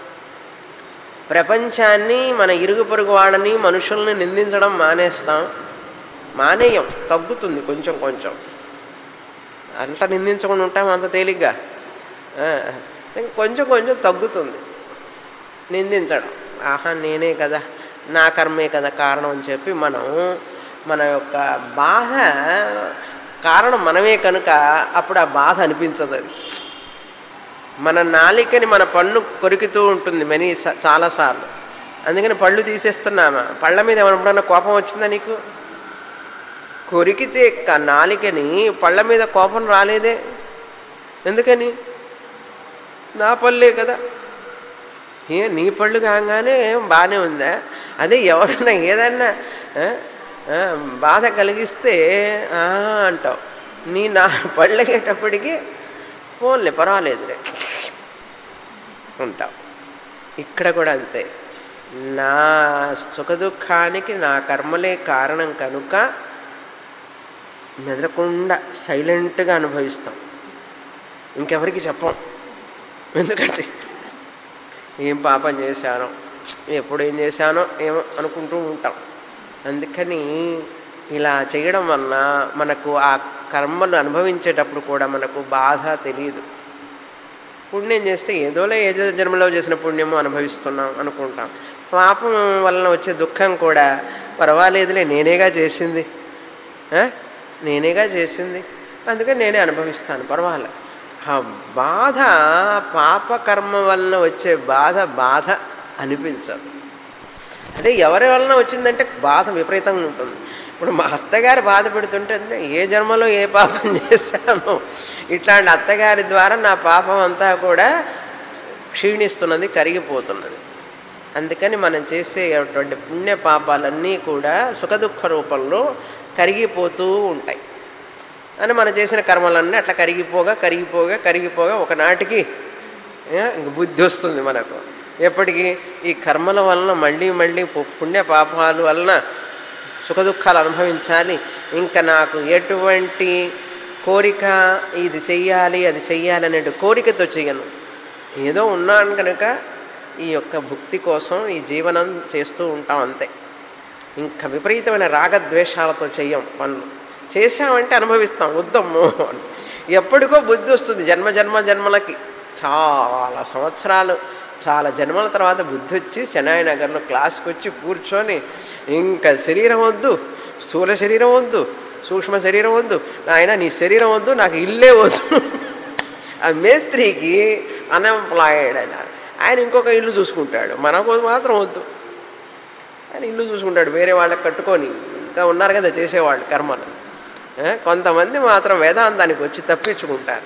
ప్రపంచాన్ని మన ఇరుగు పొరుగు వాళ్ళని మనుషుల్ని నిందించడం మానేస్తాం మానేయం తగ్గుతుంది కొంచెం కొంచెం అంత నిందించకుండా ఉంటాం అంత తేలిగ్గా కొంచెం కొంచెం తగ్గుతుంది నిందించడం ఆహా నేనే కదా నా కర్మే కదా కారణం అని చెప్పి మనం మన యొక్క బాధ కారణం మనమే కనుక అప్పుడు ఆ బాధ అనిపించదు అది మన నాలికని మన పన్ను కొరుకుతూ ఉంటుంది మనీ చాలాసార్లు అందుకని పళ్ళు తీసేస్తున్నామా పళ్ళ మీద ఎప్పుడన్నా కోపం వచ్చిందా నీకు కొరికితే నాలికని పళ్ళ మీద కోపం రాలేదే ఎందుకని నా పళ్ళే కదా ఏ నీ పళ్ళు కాగానే బాగానే ఉందా అదే ఎవరన్నా ఏదన్నా బాధ కలిగిస్తే అంటావు నీ నా పళ్ళగేటప్పటికి ఫోన్లే పర్వాలేదులే ఉంటావు ఇక్కడ కూడా అంతే నా సుఖదుఖానికి నా కర్మలే కారణం కనుక మెదలకుండా సైలెంట్గా అనుభవిస్తాం ఇంకెవరికి చెప్పం ఎందుకంటే ఏం పాపం చేశానో ఎప్పుడు ఏం చేశానో ఏమో అనుకుంటూ ఉంటాం అందుకని ఇలా చేయడం వలన మనకు ఆ కర్మలు అనుభవించేటప్పుడు కూడా మనకు బాధ తెలియదు పుణ్యం చేస్తే ఏదోలే ఏదో జన్మలో చేసిన పుణ్యము అనుభవిస్తున్నాం అనుకుంటాం పాపం వలన వచ్చే దుఃఖం కూడా పర్వాలేదులే నేనేగా చేసింది నేనేగా చేసింది అందుకని నేనే అనుభవిస్తాను పర్వాలే ఆ బాధ పాపకర్మ వలన వచ్చే బాధ బాధ అనిపించదు అదే ఎవరి వలన వచ్చిందంటే బాధ విపరీతంగా ఉంటుంది ఇప్పుడు మా అత్తగారు బాధ పెడుతుంటే ఏ జన్మలో ఏ పాపం చేశాను ఇట్లాంటి అత్తగారి ద్వారా నా పాపం అంతా కూడా క్షీణిస్తున్నది కరిగిపోతున్నది అందుకని మనం చేసేటువంటి పుణ్య పాపాలన్నీ కూడా సుఖదుఖ రూపంలో కరిగిపోతూ ఉంటాయి అని మనం చేసిన కర్మలన్నీ అట్లా కరిగిపోగా కరిగిపోగా కరిగిపోగా ఒకనాటికి బుద్ధి వస్తుంది మనకు ఎప్పటికీ ఈ కర్మల వలన మళ్ళీ మళ్ళీ పుణ్య పాపాలు వలన సుఖదుఖాలు అనుభవించాలి ఇంకా నాకు ఎటువంటి కోరిక ఇది చెయ్యాలి అది చెయ్యాలి అనే కోరికతో చెయ్యను ఏదో ఉన్నాను కనుక ఈ యొక్క భుక్తి కోసం ఈ జీవనం చేస్తూ ఉంటాం అంతే ఇంకా విపరీతమైన రాగద్వేషాలతో చెయ్యం పనులు చేశామంటే అనుభవిస్తాం వద్దమ్మో ఎప్పటికో బుద్ధి వస్తుంది జన్మ జన్మ జన్మలకి చాలా సంవత్సరాలు చాలా జన్మల తర్వాత బుద్ధి వచ్చి చెన్నై నగర్లో క్లాస్కి వచ్చి కూర్చొని ఇంకా శరీరం వద్దు స్థూల శరీరం వద్దు సూక్ష్మ శరీరం వద్దు ఆయన నీ శరీరం వద్దు నాకు ఇల్లే వద్దు ఆ మేస్త్రికి అన్ఎంప్లాయిడ్ ఆయన ఆయన ఇంకొక ఇల్లు చూసుకుంటాడు మనకు మాత్రం వద్దు ఆయన ఇల్లు చూసుకుంటాడు వేరే వాళ్ళకి కట్టుకొని ఇంకా ఉన్నారు కదా చేసేవాళ్ళు కర్మలు కొంతమంది మాత్రం వేదాంతానికి వచ్చి తప్పించుకుంటారు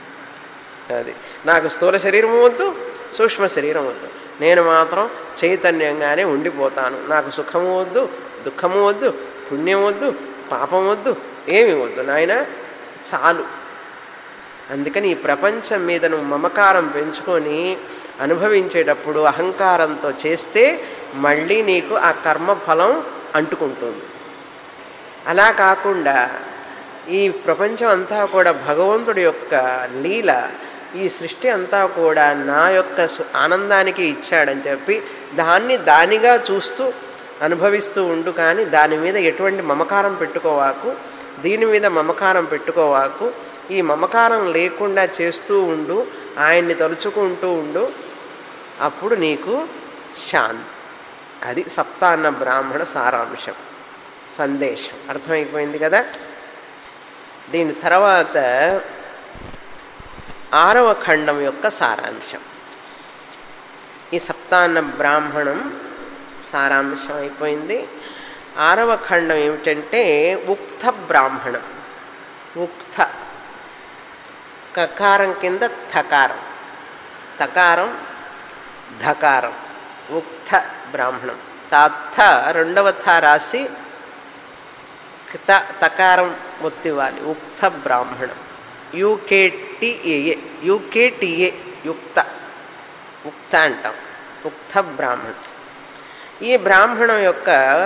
అది నాకు స్థూల శరీరం వద్దు సూక్ష్మ శరీరం వద్దు నేను మాత్రం చైతన్యంగానే ఉండిపోతాను నాకు సుఖము వద్దు దుఃఖము వద్దు పుణ్యం వద్దు పాపం వద్దు ఏమి వద్దు నాయన చాలు అందుకని ఈ ప్రపంచం మీద నువ్వు మమకారం పెంచుకొని అనుభవించేటప్పుడు అహంకారంతో చేస్తే మళ్ళీ నీకు ఆ కర్మ ఫలం అంటుకుంటుంది అలా కాకుండా ఈ ప్రపంచం అంతా కూడా భగవంతుడి యొక్క లీల ఈ సృష్టి అంతా కూడా నా యొక్క ఆనందానికి ఇచ్చాడని చెప్పి దాన్ని దానిగా చూస్తూ అనుభవిస్తూ ఉండు కానీ దాని మీద ఎటువంటి మమకారం పెట్టుకోవాకు దీని మీద మమకారం పెట్టుకోవాకు ఈ మమకారం లేకుండా చేస్తూ ఉండు ఆయన్ని తలుచుకుంటూ ఉండు అప్పుడు నీకు శాంతి అది సప్తాన్న బ్రాహ్మణ సారాంశం సందేశం అర్థమైపోయింది కదా దీని తర్వాత ఆరవ ఖండం యొక్క సారాంశం ఈ సప్తాన్న బ్రాహ్మణం సారాంశం అయిపోయింది ఆరవ ఖండం ఏమిటంటే ఉక్త బ్రాహ్మణం ఉక్త కకారం కింద థకారం తకారం ధకారం ఉక్త బ్రాహ్మణం తాత్థ రెండవ థ రాసి త తకారం ఒత్తివ్వాలి ఉక్త బ్రాహ్మణం యూకేటిఏ యూకేటిఏ యుక్త ఉక్త అంటాం ఉక్త బ్రాహ్మణం ఈ బ్రాహ్మణం యొక్క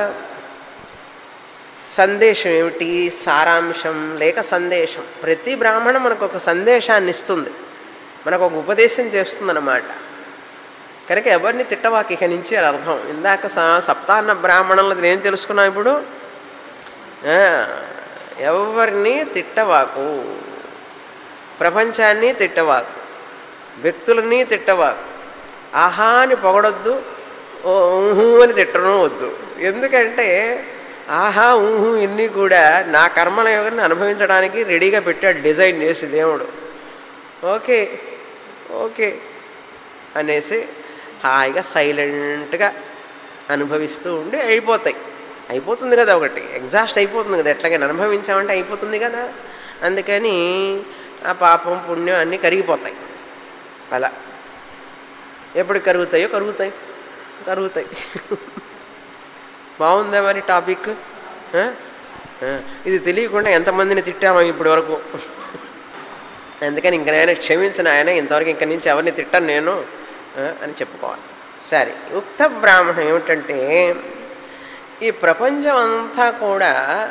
సందేశం ఏమిటి సారాంశం లేక సందేశం ప్రతి బ్రాహ్మణం మనకు ఒక సందేశాన్ని ఇస్తుంది మనకు ఒక ఉపదేశం చేస్తుందన్నమాట కనుక ఎవరిని తిట్టవాకి ఇక నుంచి అది అర్థం ఇందాక స- సప్తాన్న బ్రాహ్మణంలో ఏం తెలుసుకున్నాం ఇప్పుడు ఆ, ఎవరిని తిట్టవాకు ప్రపంచాన్ని తిట్టవాకు వ్యక్తులని తిట్టవాకు ఆహా అని పొగడొద్దు ఓ ఊహు అని తిట్టడం వద్దు ఎందుకంటే ఆహా ఊహు ఇన్ని కూడా నా కర్మల యోగాన్ని అనుభవించడానికి రెడీగా పెట్టాడు డిజైన్ చేసి దేవుడు ఓకే ఓకే అనేసి హాయిగా సైలెంట్గా అనుభవిస్తూ ఉండి అయిపోతాయి అయిపోతుంది కదా ఒకటి ఎగ్జాస్ట్ అయిపోతుంది కదా ఎట్లాగైనా అనుభవించామంటే అయిపోతుంది కదా అందుకని ఆ పాపం పుణ్యం అన్నీ కరిగిపోతాయి అలా ఎప్పుడు కరుగుతాయో కరుగుతాయి కరుగుతాయి బాగుందా మరి టాపిక్ ఆ? ఆ, ఇది తెలియకుండా ఎంతమందిని తిట్టామో ఇప్పటి వరకు అందుకని ఇంక నేను క్షమించిన ఆయన ఇంతవరకు ఇంక నుంచి ఎవరిని తిట్టను నేను ఆ, అని చెప్పుకోవాలి సరే ఉక్త బ్రాహ్మణం ఏమిటంటే ఈ ప్రపంచం అంతా కూడా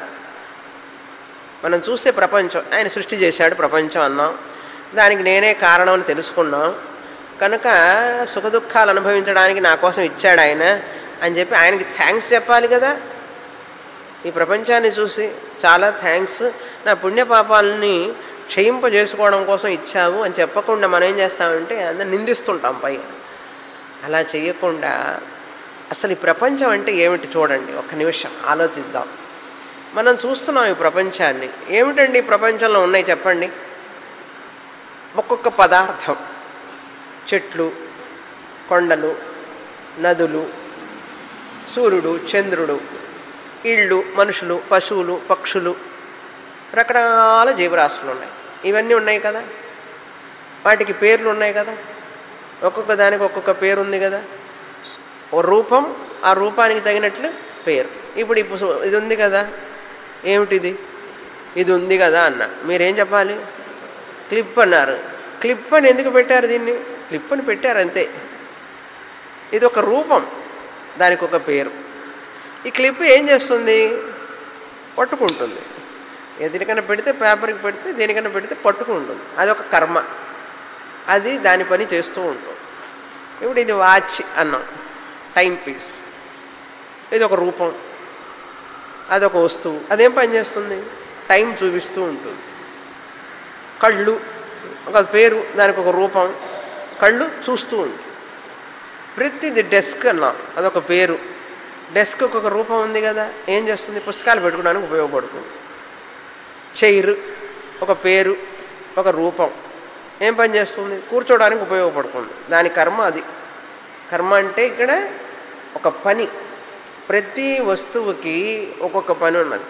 మనం చూసే ప్రపంచం ఆయన సృష్టి చేశాడు ప్రపంచం అన్నాం దానికి నేనే కారణం అని తెలుసుకున్నాం కనుక సుఖదుఖాలు అనుభవించడానికి నా కోసం ఇచ్చాడు ఆయన అని చెప్పి ఆయనకి థ్యాంక్స్ చెప్పాలి కదా ఈ ప్రపంచాన్ని చూసి చాలా థ్యాంక్స్ నా పుణ్యపాపాలని క్షయింపజేసుకోవడం కోసం ఇచ్చావు అని చెప్పకుండా మనం ఏం చేస్తామంటే అందరు నిందిస్తుంటాం పై అలా చేయకుండా అసలు ఈ ప్రపంచం అంటే ఏమిటి చూడండి ఒక్క నిమిషం ఆలోచిద్దాం మనం చూస్తున్నాం ఈ ప్రపంచాన్ని ఏమిటండి ఈ ప్రపంచంలో ఉన్నాయి చెప్పండి ఒక్కొక్క పదార్థం చెట్లు కొండలు నదులు సూర్యుడు చంద్రుడు ఇళ్ళు మనుషులు పశువులు పక్షులు రకరకాల జీవరాశులు ఉన్నాయి ఇవన్నీ ఉన్నాయి కదా వాటికి పేర్లు ఉన్నాయి కదా ఒక్కొక్క దానికి ఒక్కొక్క పేరు ఉంది కదా ఓ రూపం ఆ రూపానికి తగినట్లు పేరు ఇప్పుడు ఇప్పుడు ఇది ఉంది కదా ఏమిటిది ఇది ఉంది కదా అన్న మీరేం చెప్పాలి క్లిప్ అన్నారు క్లిప్ అని ఎందుకు పెట్టారు దీన్ని క్లిప్ అని పెట్టారు అంతే ఇది ఒక రూపం దానికి ఒక పేరు ఈ క్లిప్ ఏం చేస్తుంది పట్టుకుంటుంది దేనికన్నా పెడితే పేపర్కి పెడితే దేనికన్నా పెడితే పట్టుకుంటుంది అది ఒక కర్మ అది దాని పని చేస్తూ ఉంటుంది ఇప్పుడు ఇది వాచ్ అన్నాం టైం పీస్ ఇది ఒక రూపం అదొక వస్తువు అదేం పని చేస్తుంది టైం చూపిస్తూ ఉంటుంది కళ్ళు ఒక పేరు దానికి ఒక రూపం కళ్ళు చూస్తూ ఉంటుంది ప్రతిది డెస్క్ అన్నాం అదొక పేరు డెస్క్ ఒక రూపం ఉంది కదా ఏం చేస్తుంది పుస్తకాలు పెట్టుకోవడానికి ఉపయోగపడుతుంది చైర్ ఒక పేరు ఒక రూపం ఏం పని చేస్తుంది కూర్చోవడానికి ఉపయోగపడుతుంది దాని కర్మ అది కర్మ అంటే ఇక్కడ ఒక పని ప్రతి వస్తువుకి ఒక్కొక్క పని ఉన్నది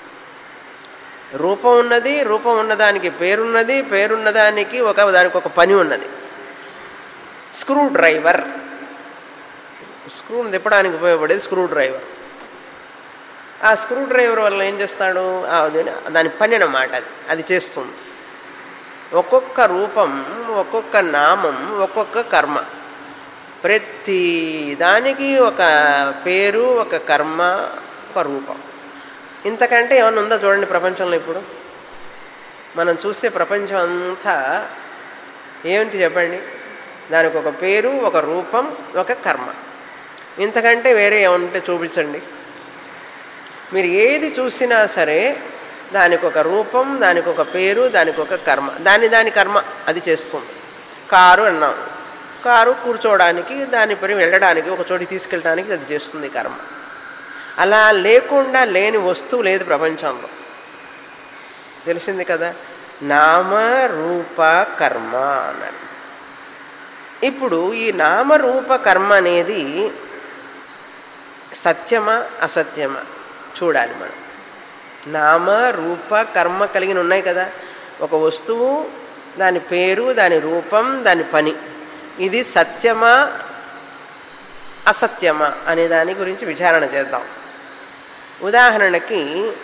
రూపం ఉన్నది రూపం ఉన్నదానికి పేరున్నది పేరున్నదానికి ఒక దానికి ఒక పని ఉన్నది స్క్రూ డ్రైవర్ స్క్రూని తిప్పడానికి ఉపయోగపడేది స్క్రూ డ్రైవర్ ఆ స్క్రూ డ్రైవర్ వల్ల ఏం చేస్తాడు ఆ దాని- దాని పని అన్నమాట అది అది చేస్తుంది ఒక్కొక్క రూపం ఒక్కొక్క నామం ఒక్కొక్క కర్మ ప్రతి దానికి ఒక పేరు ఒక కర్మ ఒక రూపం ఇంతకంటే ఏమన్నా ఉందా చూడండి ప్రపంచంలో ఇప్పుడు మనం చూసే ప్రపంచం అంతా ఏమిటి చెప్పండి దానికి ఒక పేరు ఒక రూపం ఒక కర్మ ఇంతకంటే వేరే ఏమంటే చూపించండి మీరు ఏది చూసినా సరే దానికి ఒక రూపం దానికి ఒక పేరు దానికి ఒక కర్మ దాని దాని కర్మ అది చేస్తుంది కారు అన్నాం కారు కూర్చోవడానికి దాని పని వెళ్ళడానికి ఒక చోటికి తీసుకెళ్ళడానికి అది చేస్తుంది కర్మ అలా లేకుండా లేని వస్తువు లేదు ప్రపంచంలో తెలిసింది కదా నామ రూప కర్మ అన్నారు ఇప్పుడు ఈ నామరూప కర్మ అనేది సత్యమా అసత్యమా చూడాలి మనం నామ రూప కర్మ కలిగిన ఉన్నాయి కదా ఒక వస్తువు దాని పేరు దాని రూపం దాని పని ఇది సత్యమా అసత్యమా అనే దాని గురించి విచారణ చేద్దాం ఉదాహరణకి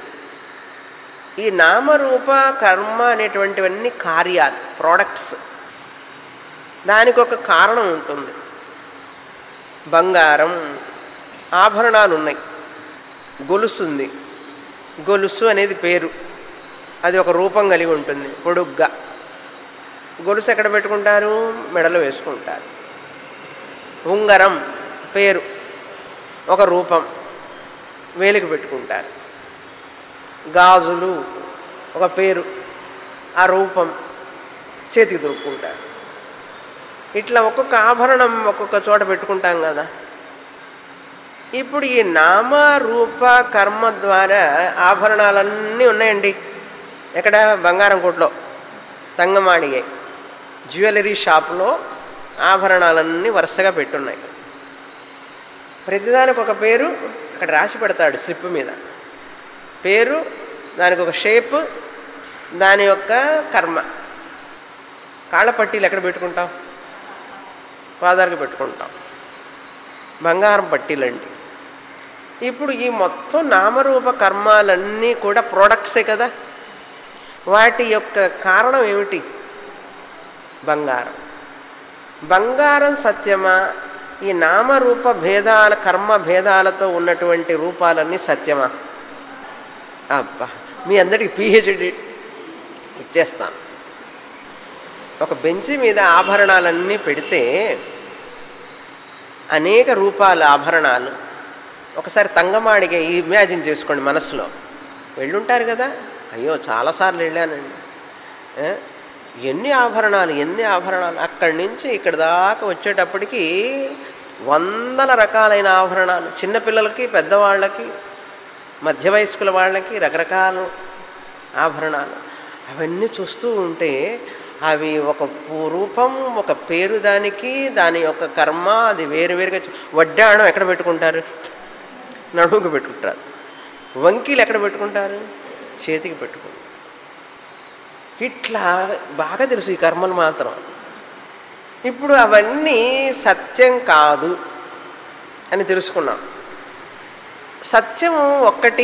ఈ నామరూప కర్మ అనేటువంటివన్నీ కార్యాలు ప్రోడక్ట్స్ దానికి ఒక కారణం ఉంటుంది బంగారం ఆభరణాలు ఉన్నాయి గొలుసు ఉంది గొలుసు అనేది పేరు అది ఒక రూపం కలిగి ఉంటుంది పొడుగ్గా గొలుసు ఎక్కడ పెట్టుకుంటారు మెడలో వేసుకుంటారు ఉంగరం పేరు ఒక రూపం వేలికి పెట్టుకుంటారు గాజులు ఒక పేరు ఆ రూపం చేతికి దొరుకుకుంటారు ఇట్లా ఒక్కొక్క ఆభరణం ఒక్కొక్క చోట పెట్టుకుంటాం కదా ఇప్పుడు ఈ నామ రూప కర్మ ద్వారా ఆభరణాలన్నీ ఉన్నాయండి ఎక్కడ బంగారం కొట్లో తంగమాడిగాయి జ్యువెలరీ షాప్లో ఆభరణాలన్నీ వరుసగా పెట్టున్నాయి ప్రతిదానికి ఒక పేరు అక్కడ రాసి పెడతాడు స్లిప్ మీద పేరు దానికి ఒక షేప్ దాని యొక్క కర్మ కాళ్ళ పట్టీలు ఎక్కడ పెట్టుకుంటాం పాదాలకు పెట్టుకుంటాం బంగారం పట్టీలండి ఇప్పుడు ఈ మొత్తం నామరూప కర్మాలన్నీ కూడా ప్రోడక్ట్సే కదా వాటి యొక్క కారణం ఏమిటి బంగారం బంగారం సత్యమా ఈ నామరూప భేదాల కర్మ భేదాలతో ఉన్నటువంటి రూపాలన్నీ సత్యమా అబ్బా మీ అందరికి పిహెచ్డి ఇచ్చేస్తాను ఒక బెంచి మీద ఆభరణాలన్నీ పెడితే అనేక రూపాల ఆభరణాలు ఒకసారి తంగమాడిగా ఇమాజిన్ చేసుకోండి మనసులో వెళ్ళుంటారు కదా అయ్యో చాలాసార్లు వెళ్ళానండి ఏ? ఎన్ని ఆభరణాలు ఎన్ని ఆభరణాలు అక్కడి నుంచి ఇక్కడ దాకా వచ్చేటప్పటికి వందల రకాలైన ఆభరణాలు చిన్నపిల్లలకి పెద్దవాళ్ళకి మధ్య వయస్కుల వాళ్ళకి రకరకాల ఆభరణాలు అవన్నీ చూస్తూ ఉంటే అవి ఒక పు- రూపం ఒక పేరు దానికి దాని యొక్క కర్మ అది వేరు వేరుగా చూ- వడ్డాణం ఎక్కడ పెట్టుకుంటారు నడుముకు పెట్టుకుంటారు వంకీలు ఎక్కడ పెట్టుకుంటారు చేతికి పెట్టుకుంటారు ఇట్లా బాగా తెలుసు ఈ కర్మలు మాత్రం ఇప్పుడు అవన్నీ సత్యం కాదు అని తెలుసుకున్నాం సత్యము ఒక్కటి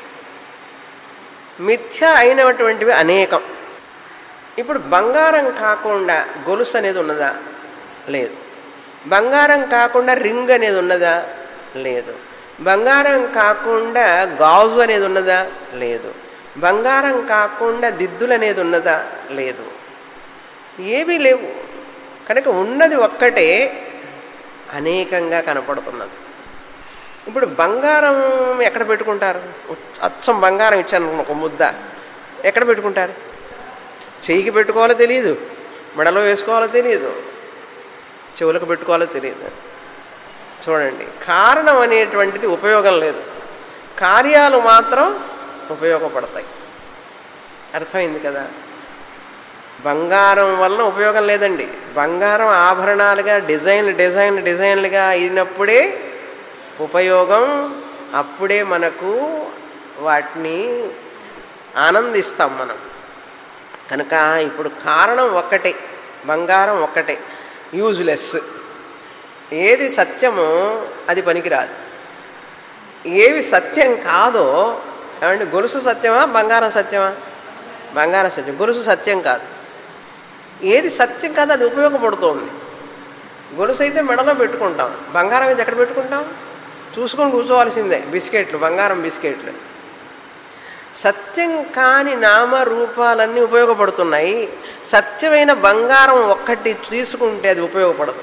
మిథ్య అయినటువంటివి అనేకం ఇప్పుడు బంగారం కాకుండా గొలుసు అనేది ఉన్నదా లేదు బంగారం కాకుండా రింగ్ అనేది ఉన్నదా లేదు బంగారం కాకుండా గాజు అనేది ఉన్నదా లేదు బంగారం కాకుండా దిద్దులు అనేది ఉన్నదా లేదు ఏమీ లేవు కనుక ఉన్నది ఒక్కటే అనేకంగా కనపడుతున్నది ఇప్పుడు బంగారం ఎక్కడ పెట్టుకుంటారు అచ్చం బంగారం ఇచ్చాను ఒక ముద్ద ఎక్కడ పెట్టుకుంటారు చెయ్యికి పెట్టుకోవాలో తెలియదు మెడలో వేసుకోవాలో తెలియదు చెవులకు పెట్టుకోవాలో తెలియదు చూడండి కారణం అనేటువంటిది ఉపయోగం లేదు కార్యాలు మాత్రం ఉపయోగపడతాయి అర్థమైంది కదా బంగారం వలన ఉపయోగం లేదండి బంగారం ఆభరణాలుగా డిజైన్లు డిజైన్లు డిజైన్లుగా అయినప్పుడే ఉపయోగం అప్పుడే మనకు వాటిని ఆనందిస్తాం మనం కనుక ఇప్పుడు కారణం ఒక్కటే బంగారం ఒక్కటే యూజ్లెస్ ఏది సత్యమో అది పనికిరాదు ఏవి సత్యం కాదో ఏమంటే గొలుసు సత్యమా బంగారం సత్యమా బంగారం సత్యం గొలుసు సత్యం కాదు ఏది సత్యం కాదు అది ఉపయోగపడుతోంది గొలుసు అయితే మెడలో పెట్టుకుంటాం బంగారం అయితే ఎక్కడ పెట్టుకుంటాం చూసుకొని కూర్చోవాల్సిందే బిస్కెట్లు బంగారం బిస్కెట్లు సత్యం కాని నామ రూపాలన్నీ ఉపయోగపడుతున్నాయి సత్యమైన బంగారం ఒక్కటి తీసుకుంటే అది ఉపయోగపడదు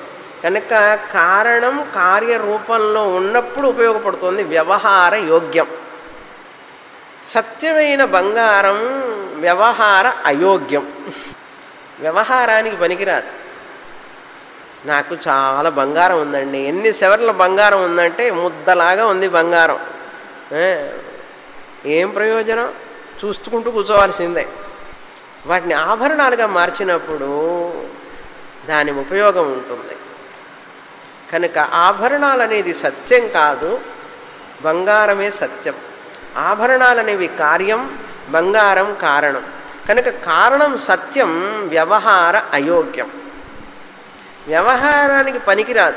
కనుక కారణం కార్యరూపంలో ఉన్నప్పుడు ఉపయోగపడుతుంది వ్యవహార యోగ్యం సత్యమైన బంగారం వ్యవహార అయోగ్యం వ్యవహారానికి పనికిరాదు నాకు చాలా బంగారం ఉందండి ఎన్ని సెవర్ల బంగారం ఉందంటే ముద్దలాగా ఉంది బంగారం ఏ, ఏం ప్రయోజనం చూసుకుంటూ కూర్చోవాల్సిందే వాటిని ఆభరణాలుగా మార్చినప్పుడు దాని ఉపయోగం ఉంటుంది కనుక ఆభరణాలు అనేది సత్యం కాదు బంగారమే సత్యం ఆభరణాలు అనేవి కార్యం బంగారం కారణం కనుక కారణం సత్యం వ్యవహార అయోగ్యం వ్యవహారానికి పనికిరాదు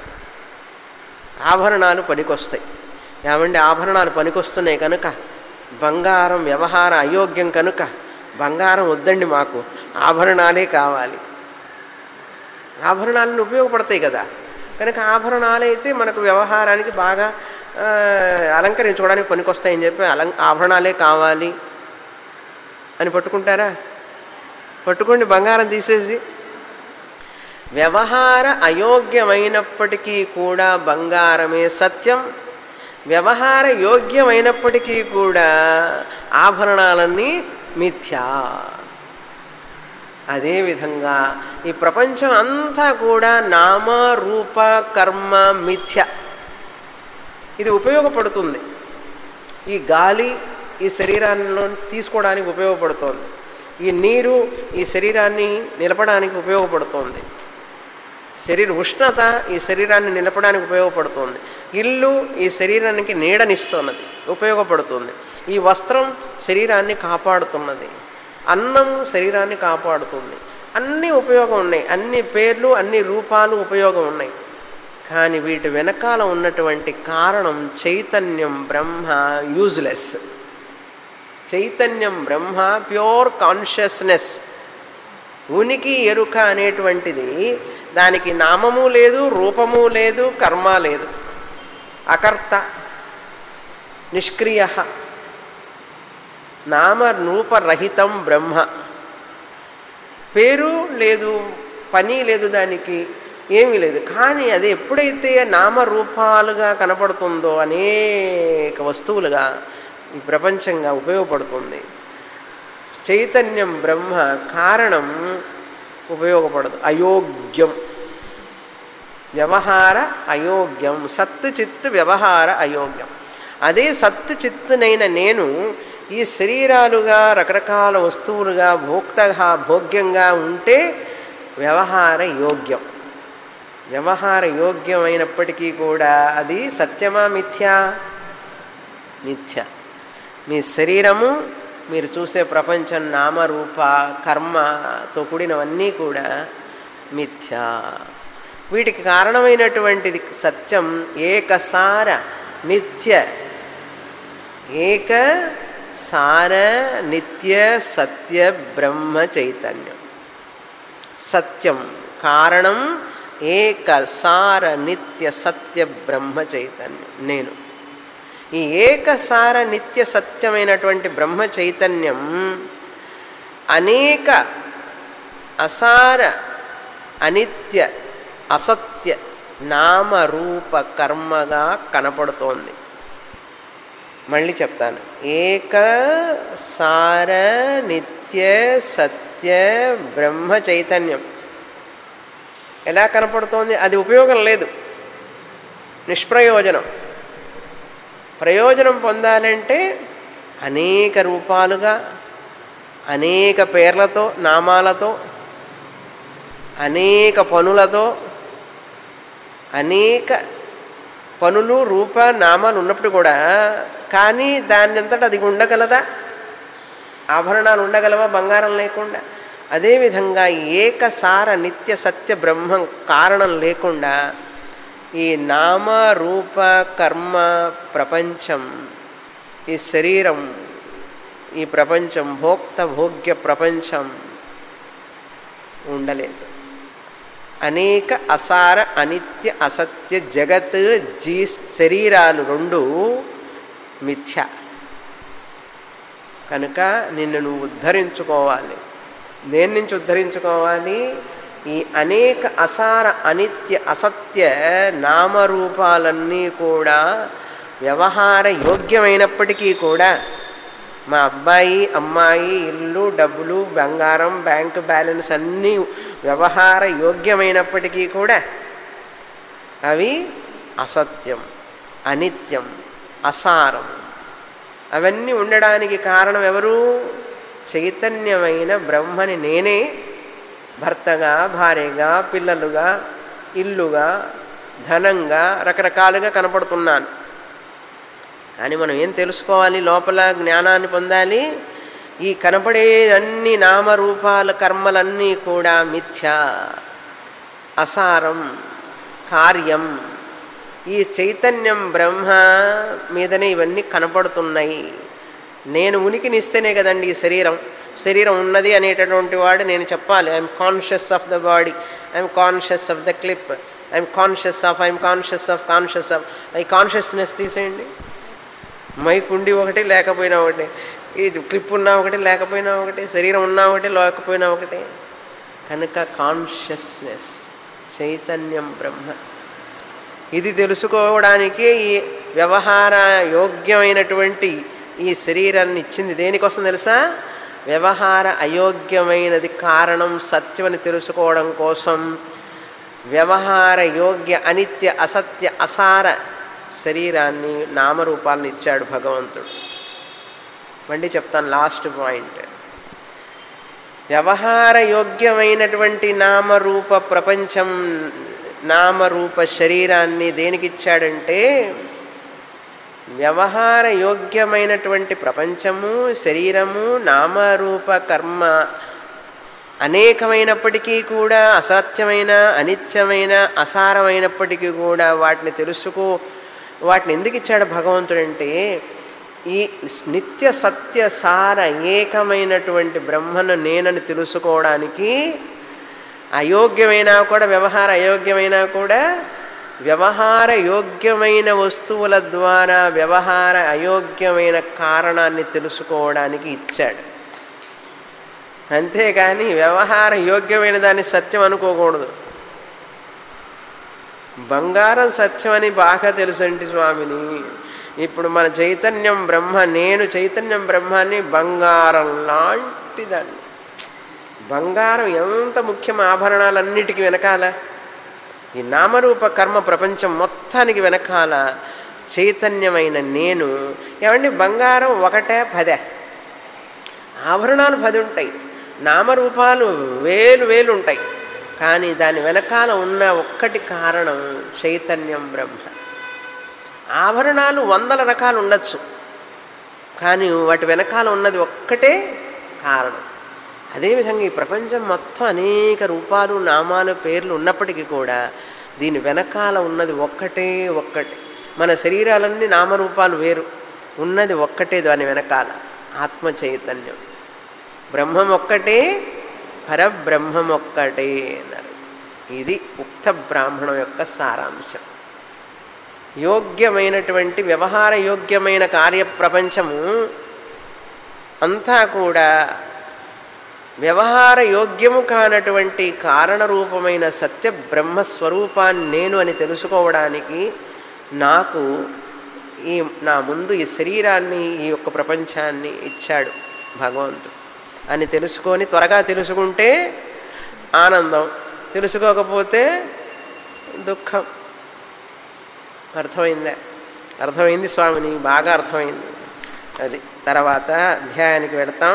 ఆభరణాలు పనికొస్తాయి ఏమండి ఆభరణాలు పనికొస్తున్నాయి కనుక బంగారం వ్యవహార అయోగ్యం కనుక బంగారం వద్దండి మాకు ఆభరణాలే కావాలి ఆభరణాలను ఉపయోగపడతాయి కదా కనుక ఆభరణాలు అయితే మనకు వ్యవహారానికి బాగా ఆ, అలంకరించుకోవడానికి పనికొస్తాయని చెప్పి అలం ఆభరణాలే కావాలి అని పట్టుకుంటారా పట్టుకోండి బంగారం తీసేసి వ్యవహార అయోగ్యమైనప్పటికీ కూడా బంగారమే సత్యం వ్యవహార యోగ్యమైనప్పటికీ కూడా ఆభరణాలన్నీ మిథ్యా అదేవిధంగా ఈ ప్రపంచం అంతా కూడా నామ రూప కర్మ మిథ్య ఇది ఉపయోగపడుతుంది ఈ గాలి ఈ శరీరాన్ని తీసుకోవడానికి ఉపయోగపడుతోంది ఈ నీరు ఈ శరీరాన్ని నిలపడానికి ఉపయోగపడుతోంది శరీర ఉష్ణత ఈ శరీరాన్ని నిలపడానికి ఉపయోగపడుతుంది ఇల్లు ఈ శరీరానికి నీడనిస్తున్నది ఉపయోగపడుతుంది ఈ వస్త్రం శరీరాన్ని కాపాడుతున్నది అన్నం శరీరాన్ని కాపాడుతుంది అన్ని ఉపయోగం ఉన్నాయి అన్ని పేర్లు అన్ని రూపాలు ఉపయోగం ఉన్నాయి కానీ వీటి వెనకాల ఉన్నటువంటి కారణం చైతన్యం బ్రహ్మ యూజ్లెస్ చైతన్యం బ్రహ్మ ప్యూర్ కాన్షియస్నెస్ ఉనికి ఎరుక అనేటువంటిది దానికి నామము లేదు రూపము లేదు కర్మ లేదు అకర్త నిష్క్రియ నామ రూపరహితం బ్రహ్మ పేరు లేదు పని లేదు దానికి ఏమీ లేదు కానీ అది ఎప్పుడైతే నామరూపాలుగా కనపడుతుందో అనేక వస్తువులుగా ఈ ప్రపంచంగా ఉపయోగపడుతుంది చైతన్యం బ్రహ్మ కారణం ఉపయోగపడదు అయోగ్యం వ్యవహార అయోగ్యం సత్తు చిత్తు వ్యవహార అయోగ్యం అదే సత్తు చిత్తునైన నేను ఈ శరీరాలుగా రకరకాల వస్తువులుగా భోక్తగా భోగ్యంగా ఉంటే వ్యవహార యోగ్యం వ్యవహార యోగ్యమైనప్పటికీ కూడా అది సత్యమా మిథ్యా మిథ్య మీ శరీరము మీరు చూసే ప్రపంచం నామరూప కర్మతో కూడినవన్నీ కూడా మిథ్య వీటికి కారణమైనటువంటిది సత్యం ఏకసార నిత్య ఏక సార నిత్య సత్య బ్రహ్మ చైతన్యం సత్యం కారణం ఏక సార నిత్య సత్య బ్రహ్మ చైతన్యం నేను ఈ ఏకసార నిత్య సత్యమైనటువంటి బ్రహ్మ చైతన్యం అనేక అసార అనిత్య అసత్య నామరూప కర్మగా కనపడుతోంది మళ్ళీ చెప్తాను ఏక సార నిత్య సత్య బ్రహ్మ చైతన్యం ఎలా కనపడుతోంది అది ఉపయోగం లేదు నిష్ప్రయోజనం ప్రయోజనం పొందాలంటే అనేక రూపాలుగా అనేక పేర్లతో నామాలతో అనేక పనులతో అనేక పనులు రూప నామాలు ఉన్నప్పుడు కూడా కానీ దాని అంతటా అది ఉండగలదా ఆభరణాలు ఉండగలవా బంగారం లేకుండా అదేవిధంగా ఏకసార నిత్య సత్య బ్రహ్మం కారణం లేకుండా ఈ నామ రూప కర్మ ప్రపంచం ఈ శరీరం ఈ ప్రపంచం భోక్త భోగ్య ప్రపంచం ఉండలేదు అనేక అసార అనిత్య అసత్య జగత్ జీ శరీరాలు రెండు మిథ్య కనుక నిన్ను నువ్వు ఉద్ధరించుకోవాలి దేని నుంచి ఉద్ధరించుకోవాలి ఈ అనేక అసార అనిత్య అసత్య నామరూపాలన్నీ కూడా వ్యవహార యోగ్యమైనప్పటికీ కూడా మా అబ్బాయి అమ్మాయి ఇల్లు డబ్బులు బంగారం బ్యాంకు బ్యాలెన్స్ అన్నీ వ్యవహార యోగ్యమైనప్పటికీ కూడా అవి అసత్యం అనిత్యం అసారం అవన్నీ ఉండడానికి కారణం ఎవరు చైతన్యమైన బ్రహ్మని నేనే భర్తగా భార్యగా పిల్లలుగా ఇల్లుగా ధనంగా రకరకాలుగా కనపడుతున్నాను కానీ మనం ఏం తెలుసుకోవాలి లోపల జ్ఞానాన్ని పొందాలి ఈ కనపడే అన్ని నామరూపాల కర్మలన్నీ కూడా మిథ్య అసారం కార్యం ఈ చైతన్యం బ్రహ్మ మీదనే ఇవన్నీ కనపడుతున్నాయి నేను ఉనికినిస్తేనే కదండి ఈ శరీరం శరీరం ఉన్నది అనేటటువంటి వాడు నేను చెప్పాలి I'm conscious of the body I'm conscious of the clip I'm conscious of I'm conscious of conscious of ఈ కాన్షియస్నెస్ తీసేయండి మైక్ ఉండి ఒకటి లేకపోయినా ఒకటి ఈ క్లిప్ ఉన్నా ఒకటి లేకపోయినా ఒకటి శరీరం ఉన్నా ఒకటి లేకపోయినా ఒకటి కనుక కాన్షియస్నెస్ చైతన్యం బ్రహ్మ ఇది తెలుసుకోవడానికి ఈ వ్యవహార యోగ్యమైనటువంటి ఈ శరీరాన్ని ఇచ్చింది దేనికోసం తెలుసా వ్యవహార అయోగ్యమైనది కారణం సత్యమని తెలుసుకోవడం కోసం వ్యవహార యోగ్య అనిత్య అసత్య అసార శరీరాన్ని నామరూపాలను ఇచ్చాడు భగవంతుడు మళ్ళీ చెప్తాను లాస్ట్ పాయింట్ వ్యవహార యోగ్యమైనటువంటి నామరూప ప్రపంచం నామరూప శరీరాన్ని దేనికి ఇచ్చాడంటే వ్యవహార యోగ్యమైనటువంటి ప్రపంచము శరీరము నామరూప కర్మ అనేకమైనప్పటికీ కూడా అసత్యమైన అనిత్యమైన అసారమైనప్పటికీ కూడా వాటిని తెలుసుకో వాటిని ఎందుకు ఇచ్చాడు భగవంతుడంటే ఈ నిత్య సత్య సార ఏకమైనటువంటి బ్రహ్మను నేనని తెలుసుకోవడానికి అయోగ్యమైనా కూడా వ్యవహార అయోగ్యమైనా కూడా వ్యవహార యోగ్యమైన వస్తువుల ద్వారా వ్యవహార అయోగ్యమైన కారణాన్ని తెలుసుకోవడానికి ఇచ్చాడు అంతేగాని వ్యవహార యోగ్యమైన దాన్ని సత్యం అనుకోకూడదు బంగారం సత్యం అని బాగా తెలుసండి స్వామిని ఇప్పుడు మన చైతన్యం బ్రహ్మ నేను చైతన్యం బ్రహ్మాన్ని బంగారం లాంటి దాన్ని బంగారం ఎంత ముఖ్యం ఆభరణాలన్నిటికీ వెనకాల ఈ నామరూప కర్మ ప్రపంచం మొత్తానికి వెనకాల చైతన్యమైన నేను ఏమండి బంగారం ఒకటే పదే ఆభరణాలు పది ఉంటాయి నామరూపాలు వేలు వేలు ఉంటాయి కానీ దాని వెనకాల ఉన్న ఒక్కటి కారణం చైతన్యం బ్రహ్మ ఆభరణాలు వందల రకాలు ఉండొచ్చు కానీ వాటి వెనకాల ఉన్నది ఒక్కటే కారణం అదేవిధంగా ఈ ప్రపంచం మొత్తం అనేక రూపాలు నామాలు పేర్లు ఉన్నప్పటికీ కూడా దీని వెనకాల ఉన్నది ఒక్కటే ఒక్కటే మన శరీరాలన్నీ నామరూపాలు వేరు ఉన్నది ఒక్కటే దాని వెనకాల ఆత్మ చైతన్యం బ్రహ్మం ఒక్కటే పరబ్రహ్మం ఒక్కటే అన్నారు ఇది ఉక్త బ్రాహ్మణం యొక్క సారాంశం యోగ్యమైనటువంటి వ్యవహార యోగ్యమైన కార్యప్రపంచము అంతా కూడా వ్యవహార యోగ్యము కానటువంటి కారణరూపమైన సత్య బ్రహ్మస్వరూపాన్ని నేను అని తెలుసుకోవడానికి నాకు ఈ నా ముందు ఈ శరీరాన్ని ఈ యొక్క ప్రపంచాన్ని ఇచ్చాడు భగవంతుడు అని తెలుసుకొని త్వరగా తెలుసుకుంటే ఆనందం తెలుసుకోకపోతే దుఃఖం అర్థమైందా అర్థమైంది స్వామిని బాగా అర్థమైంది అది తర్వాత అధ్యాయానికి వెడతాం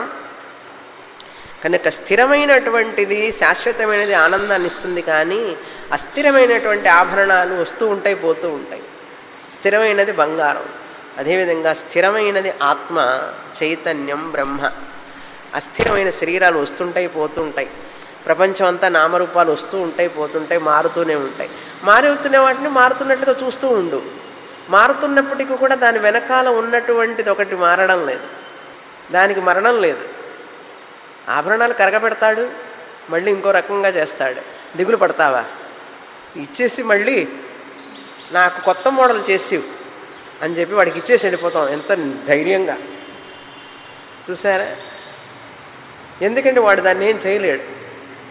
కనుక స్థిరమైనటువంటిది శాశ్వతమైనది ఆనందాన్ని ఇస్తుంది కానీ అస్థిరమైనటువంటి ఆభరణాలు వస్తూ ఉంటాయి పోతూ ఉంటాయి స్థిరమైనది బంగారం అదేవిధంగా స్థిరమైనది ఆత్మ చైతన్యం బ్రహ్మ అస్థిరమైన శరీరాలు వస్తుంటాయి పోతుంటాయి ప్రపంచం అంతా నామరూపాలు వస్తూ ఉంటాయి పోతుంటాయి మారుతూనే ఉంటాయి మారుతున్న వాటిని మారుతున్నట్లుగా చూస్తూ ఉండు మారుతున్నప్పటికీ కూడా దాని వెనకాల ఉన్నటువంటిది ఒకటి మారడం లేదు దానికి మరణం లేదు ఆభరణాలు కరగబెడతాడు మళ్ళీ ఇంకో రకంగా చేస్తాడు దిగులు పడతావా ఇచ్చేసి మళ్ళీ నాకు కొత్త మోడల్ చేసివు అని చెప్పి వాడికి ఇచ్చేసి వెళ్ళిపోతాం ఎంత ధైర్యంగా చూసారా ఎందుకంటే వాడు దాన్ని ఏం చేయలేడు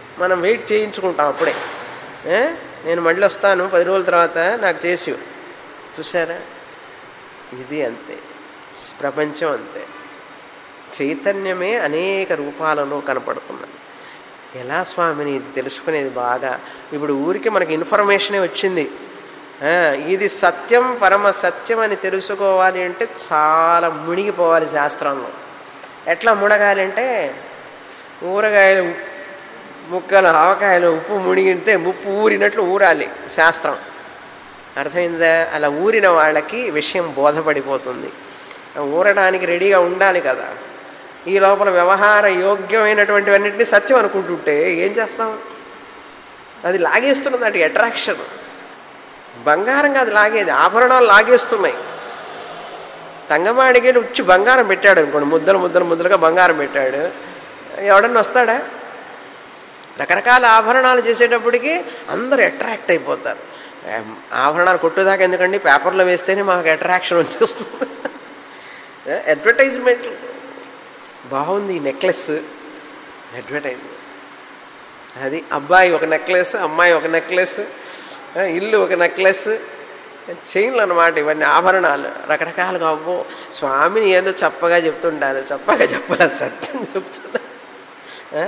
మనం వెయిట్ చేయించుకుంటాం అప్పుడే ఏ? నేను మళ్ళీ వస్తాను పది రోజుల తర్వాత నాకు చేసి చూసారా ఇది అంతే ప్రపంచం అంతే చైతన్యమే అనేక రూపాలలో కనపడుతున్నది ఎలా స్వామిని ఇది తెలుసుకునేది బాగా ఇప్పుడు ఊరికి మనకి ఇన్ఫర్మేషనే వచ్చింది ఆ, ఇది సత్యం పరమ సత్యం అని తెలుసుకోవాలి అంటే చాలా మునిగిపోవాలి శాస్త్రంలో ఎట్లా మునగాలి అంటే ఊరగాయలు ముక్కలు ఆవకాయలు ఉప్పు మునిగితే ఉప్పు ఊరినట్లు ఊరాలి శాస్త్రం అర్థమైందా అలా ఊరిన వాళ్ళకి విషయం బోధపడిపోతుంది ఊరడానికి రెడీగా ఉండాలి కదా ఈ లోపల వ్యవహార యోగ్యమైనటువంటివన్నింటినీ సత్యం అనుకుంటుంటే ఏం చేస్తాం అది లాగేస్తున్నది అటు అట్రాక్షన్ బంగారం కాదు లాగేది ఆభరణాలు లాగేస్తున్నాయి తంగమాడికి ఉచ్చి బంగారం పెట్టాడు అనుకోండి ముద్దలు ముద్దలు ముద్దలుగా బంగారం పెట్టాడు ఎవడన్నా వస్తాడా రకరకాల ఆభరణాలు చేసేటప్పటికి అందరూ అట్రాక్ట్ అయిపోతారు ఏం, ఆభరణాలు కొట్టుదాకా ఎందుకండి పేపర్లో వేస్తేనే మాకు అట్రాక్షన్ వచ్చేస్తుంది అడ్వర్టైజ్మెంట్ బాగుంది ఈ నెక్లెస్ అడ్వర్టైజ్మెంట్ అది అబ్బాయి ఒక నెక్లెస్ అమ్మాయి ఒక నెక్లెస్ ఆ, ఇల్లు ఒక నెక్లెస్ చైన్లు అనమాట ఇవన్నీ ఆభరణాలు రకరకాలుగా అవ్వో స్వామిని ఏదో చెప్పగా చెప్తుంటారు చెప్పగా చెప్పాల సత్యం చెప్తున్నా ఆ?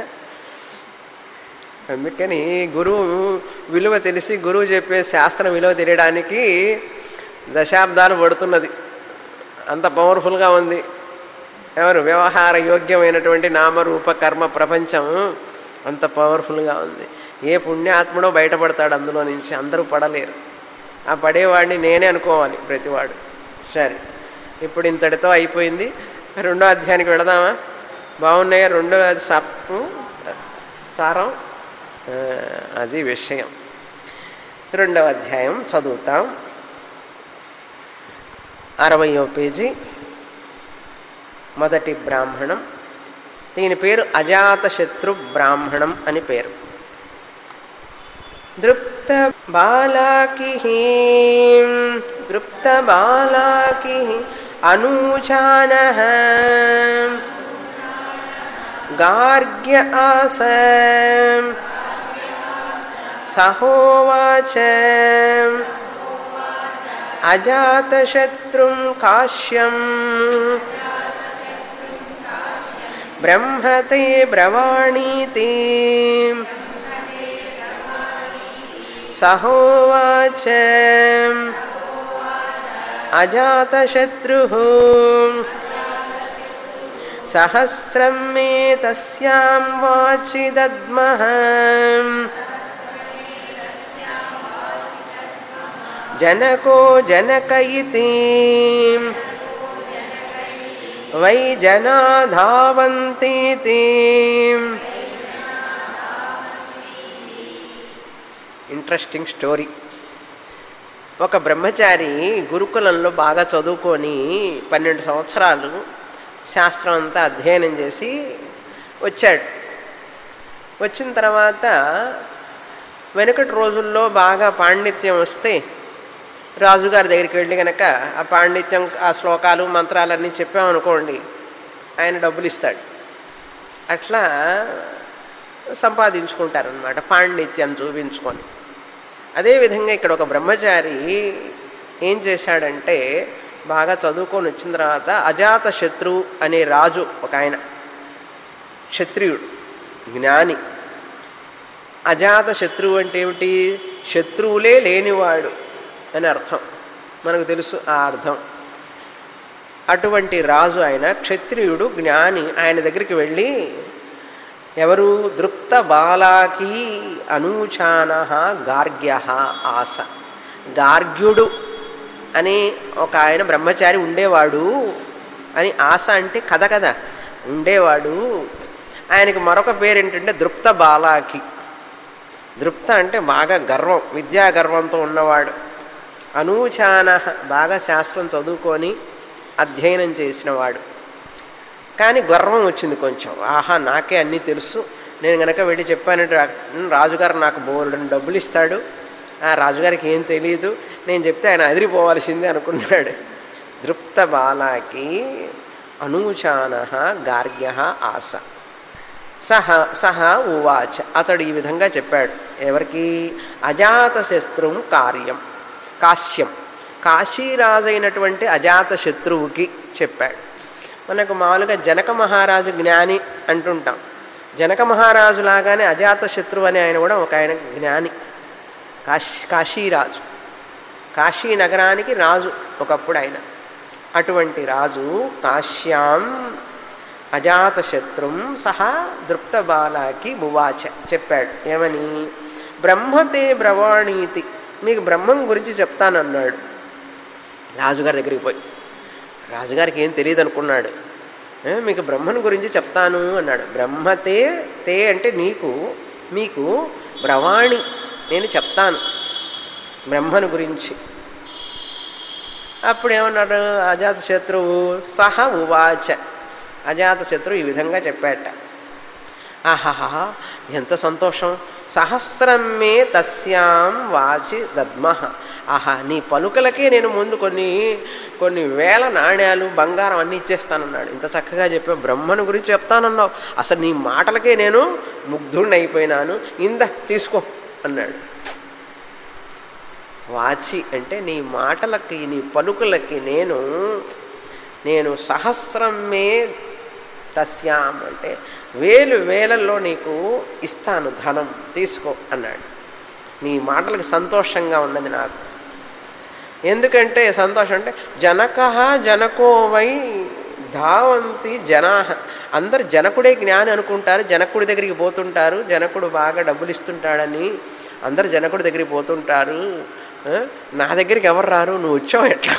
అందుకని గురువు విలువ తెలిసి గురువు చెప్పే శాస్త్రం విలువ తెలియడానికి దశాబ్దాలు పడుతున్నది అంత పవర్ఫుల్గా ఉంది ఎవరు వ్యవహార యోగ్యమైనటువంటి నామరూప కర్మ ప్రపంచం అంత పవర్ఫుల్గా ఉంది ఏ పుణ్యాత్ముడో బయటపడతాడు అందులో నుంచి అందరూ పడలేరు ఆ పడేవాడిని నేనే అనుకోవాలి ప్రతివాడు సరే ఇప్పుడు ఇంతటితో అయిపోయింది రెండో అధ్యాయానికి వెళదామా బాగున్నాయా రెండో సప్ సారం ఆ, అది విషయం రెండవ అధ్యాయం చదువుతాం అరవయో పేజీ మొదటి బ్రాహ్మణం దీని పేరు అజాతశత్రు బ్రాహ్మణం అని పేరు దృప్త బాలాకి దృప్త బాలాకి అనూచాన గార్గ్య ఆస సహోవాచ అజాతశత్రుం కాశ్యం బ్రహ్మతే బ్రవాణీతి సహోవాచ అజాతశత్రు సహస్రం మే తస్యాం వాచి దద్మః జనకో జనక ఇతి వై జనా ధావంతీతి ఇంట్రెస్టింగ్ స్టోరీ ఒక బ్రహ్మచారి గురుకులంలో బాగా చదువుకొని పన్నెండు సంవత్సరాలు శాస్త్రం అంతా అధ్యయనం చేసి వచ్చాడు వచ్చిన తర్వాత వెనుకటి రోజుల్లో బాగా పాండిత్యం వస్తే రాజుగారి దగ్గరికి వెళ్ళి కనుక ఆ పాండిత్యం ఆ శ్లోకాలు మంత్రాలన్నీ చెప్పామనుకోండి ఆయన డబ్బులు ఇస్తాడు అట్లా సంపాదించుకుంటారనమాట పాండిత్యం చూపించుకొని అదేవిధంగా ఇక్కడ ఒక బ్రహ్మచారి ఏం చేశాడంటే బాగా చదువుకొని వచ్చిన తర్వాత అజాత శత్రు అనే రాజు ఒక ఆయన క్షత్రియుడు జ్ఞాని అజాత శత్రువు అంటే ఏమిటి శత్రువులే లేనివాడు అని అర్థం మనకు తెలుసు ఆ అర్థం అటువంటి రాజు ఆయన క్షత్రియుడు జ్ఞాని ఆయన దగ్గరికి వెళ్ళి ఎవరు దృప్త బాలాకి అనూచాన గార్గ్య ఆస గార్గ్యుడు అని ఒక ఆయన బ్రహ్మచారి ఉండేవాడు అని ఆశ అంటే కథ కదా ఉండేవాడు ఆయనకి మరొక పేరు ఏంటంటే దృప్త బాలాకి దృప్త అంటే బాగా గర్వం విద్యా గర్వంతో ఉన్నవాడు అనూచాన బాగా శాస్త్రం చదువుకొని అధ్యయనం చేసినవాడు కానీ గర్వం వచ్చింది కొంచెం ఆహా నాకే అన్నీ తెలుసు నేను గనక వెళ్ళి చెప్పానంటే రా- రాజుగారు నాకు బోల్డని డబ్బులు ఇస్తాడు ఆ రాజుగారికి ఏం తెలియదు నేను చెప్తే ఆయన అదిరిపోవాల్సిందే అనుకున్నాడు దృప్త బాలాకి అనూచాన గార్గ్య ఆశ సహ సహ ఉవాచ అతడు ఈ విధంగా చెప్పాడు ఎవరికి అజాతశత్రువు కార్యం కాశ్యం కాశీరాజైనటువంటి అజాతశత్రువుకి చెప్పాడు మనకు మామూలుగా జనక మహారాజు జ్ఞాని అంటుంటాం జనక మహారాజు లాగానే అజాతశత్రువు అని ఆయన కూడా ఒక ఆయన జ్ఞాని కాశీ కాశీరాజు కాశీ నగరానికి రాజు ఒకప్పుడు ఆయన అటువంటి రాజు కాశ్యాం అజాతశత్రుం సహా దృప్తబాలాకి మువాచ చెప్పాడు ఏమని బ్రహ్మతే బ్రవాణీతి మీకు బ్రహ్మం గురించి చెప్తానన్నాడు రాజుగారి దగ్గరికి పోయి రాజుగారికి ఏం తెలియదు అనుకున్నాడు "ఏ, మీకు బ్రహ్మను గురించి చెప్తాను అన్నాడు బ్రహ్మతే తే అంటే నీకు మీకు బ్రవాణి నేను చెప్తాను బ్రహ్మను గురించి అప్పుడు ఏమన్నాడు అజాతశత్రువు సహ ఉవాచ అజాతశత్రువు ఈ విధంగా చెప్పాట ఆహాహా ఎంత సంతోషం సహస్రం మే తస్యాం వాచి దద్మహ ఆహా నీ పలుకలకే నేను ముందు కొన్ని కొన్ని వేల నాణ్యాలు బంగారం అన్నీ ఇచ్చేస్తానన్నాడు ఇంత చక్కగా చెప్పా బ్రహ్మను గురించి చెప్తానన్నావు అసలు నీ మాటలకే నేను ముగ్ధుడిని అయిపోయినాను ఇంద తీసుకో అన్నాడు వాచి అంటే నీ మాటలకి నీ పలుకులకి నేను నేను సహస్రమే తస్యాం అంటే వేలు వేలల్లో నీకు ఇస్తాను ధనం తీసుకో అన్నాడు నీ మాటలకు సంతోషంగా ఉన్నది నాకు ఎందుకంటే సంతోషం అంటే జనక జనకో వై ధావంతి జనా అందరు జనకుడే జ్ఞాని అనుకుంటారు జనకుడి దగ్గరికి పోతుంటారు జనకుడు బాగా డబ్బులు ఇస్తుంటాడని అందరు జనకుడి దగ్గరికి పోతుంటారు ఆ? నా దగ్గరికి ఎవరు రారు నువ్వు వచ్చావు ఎట్లా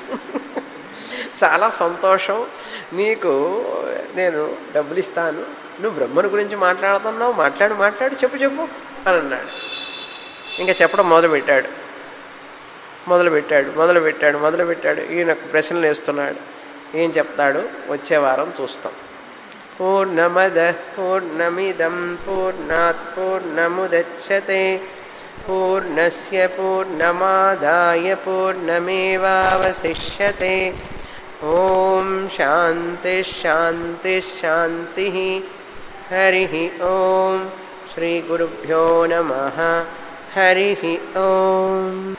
చాలా సంతోషం నీకు నేను డబ్బులు ఇస్తాను నువ్వు బ్రహ్మను గురించి మాట్లాడుతున్నావు మాట్లాడు మాట్లాడు చెప్పు చెప్పు అని అన్నాడు ఇంకా చెప్పడం మొదలుపెట్టాడు మొదలుపెట్టాడు మొదలుపెట్టాడు మొదలుపెట్టాడు ఈయన ప్రశ్నలు వేస్తున్నాడు ఏం చెప్తాడు వచ్చే వారం చూస్తాం పూర్ణమద పూర్ణమిదం పూర్ణాత్ పూర్ణముదచ్చతే పూర్ణస్య పూర్ణమాదాయ పూర్ణమేవావశిష్యతే ఓం శాంతి శాంతి శాంతి హరి ఓం శ్రీ గురుభ్యో నమ హరి ఓం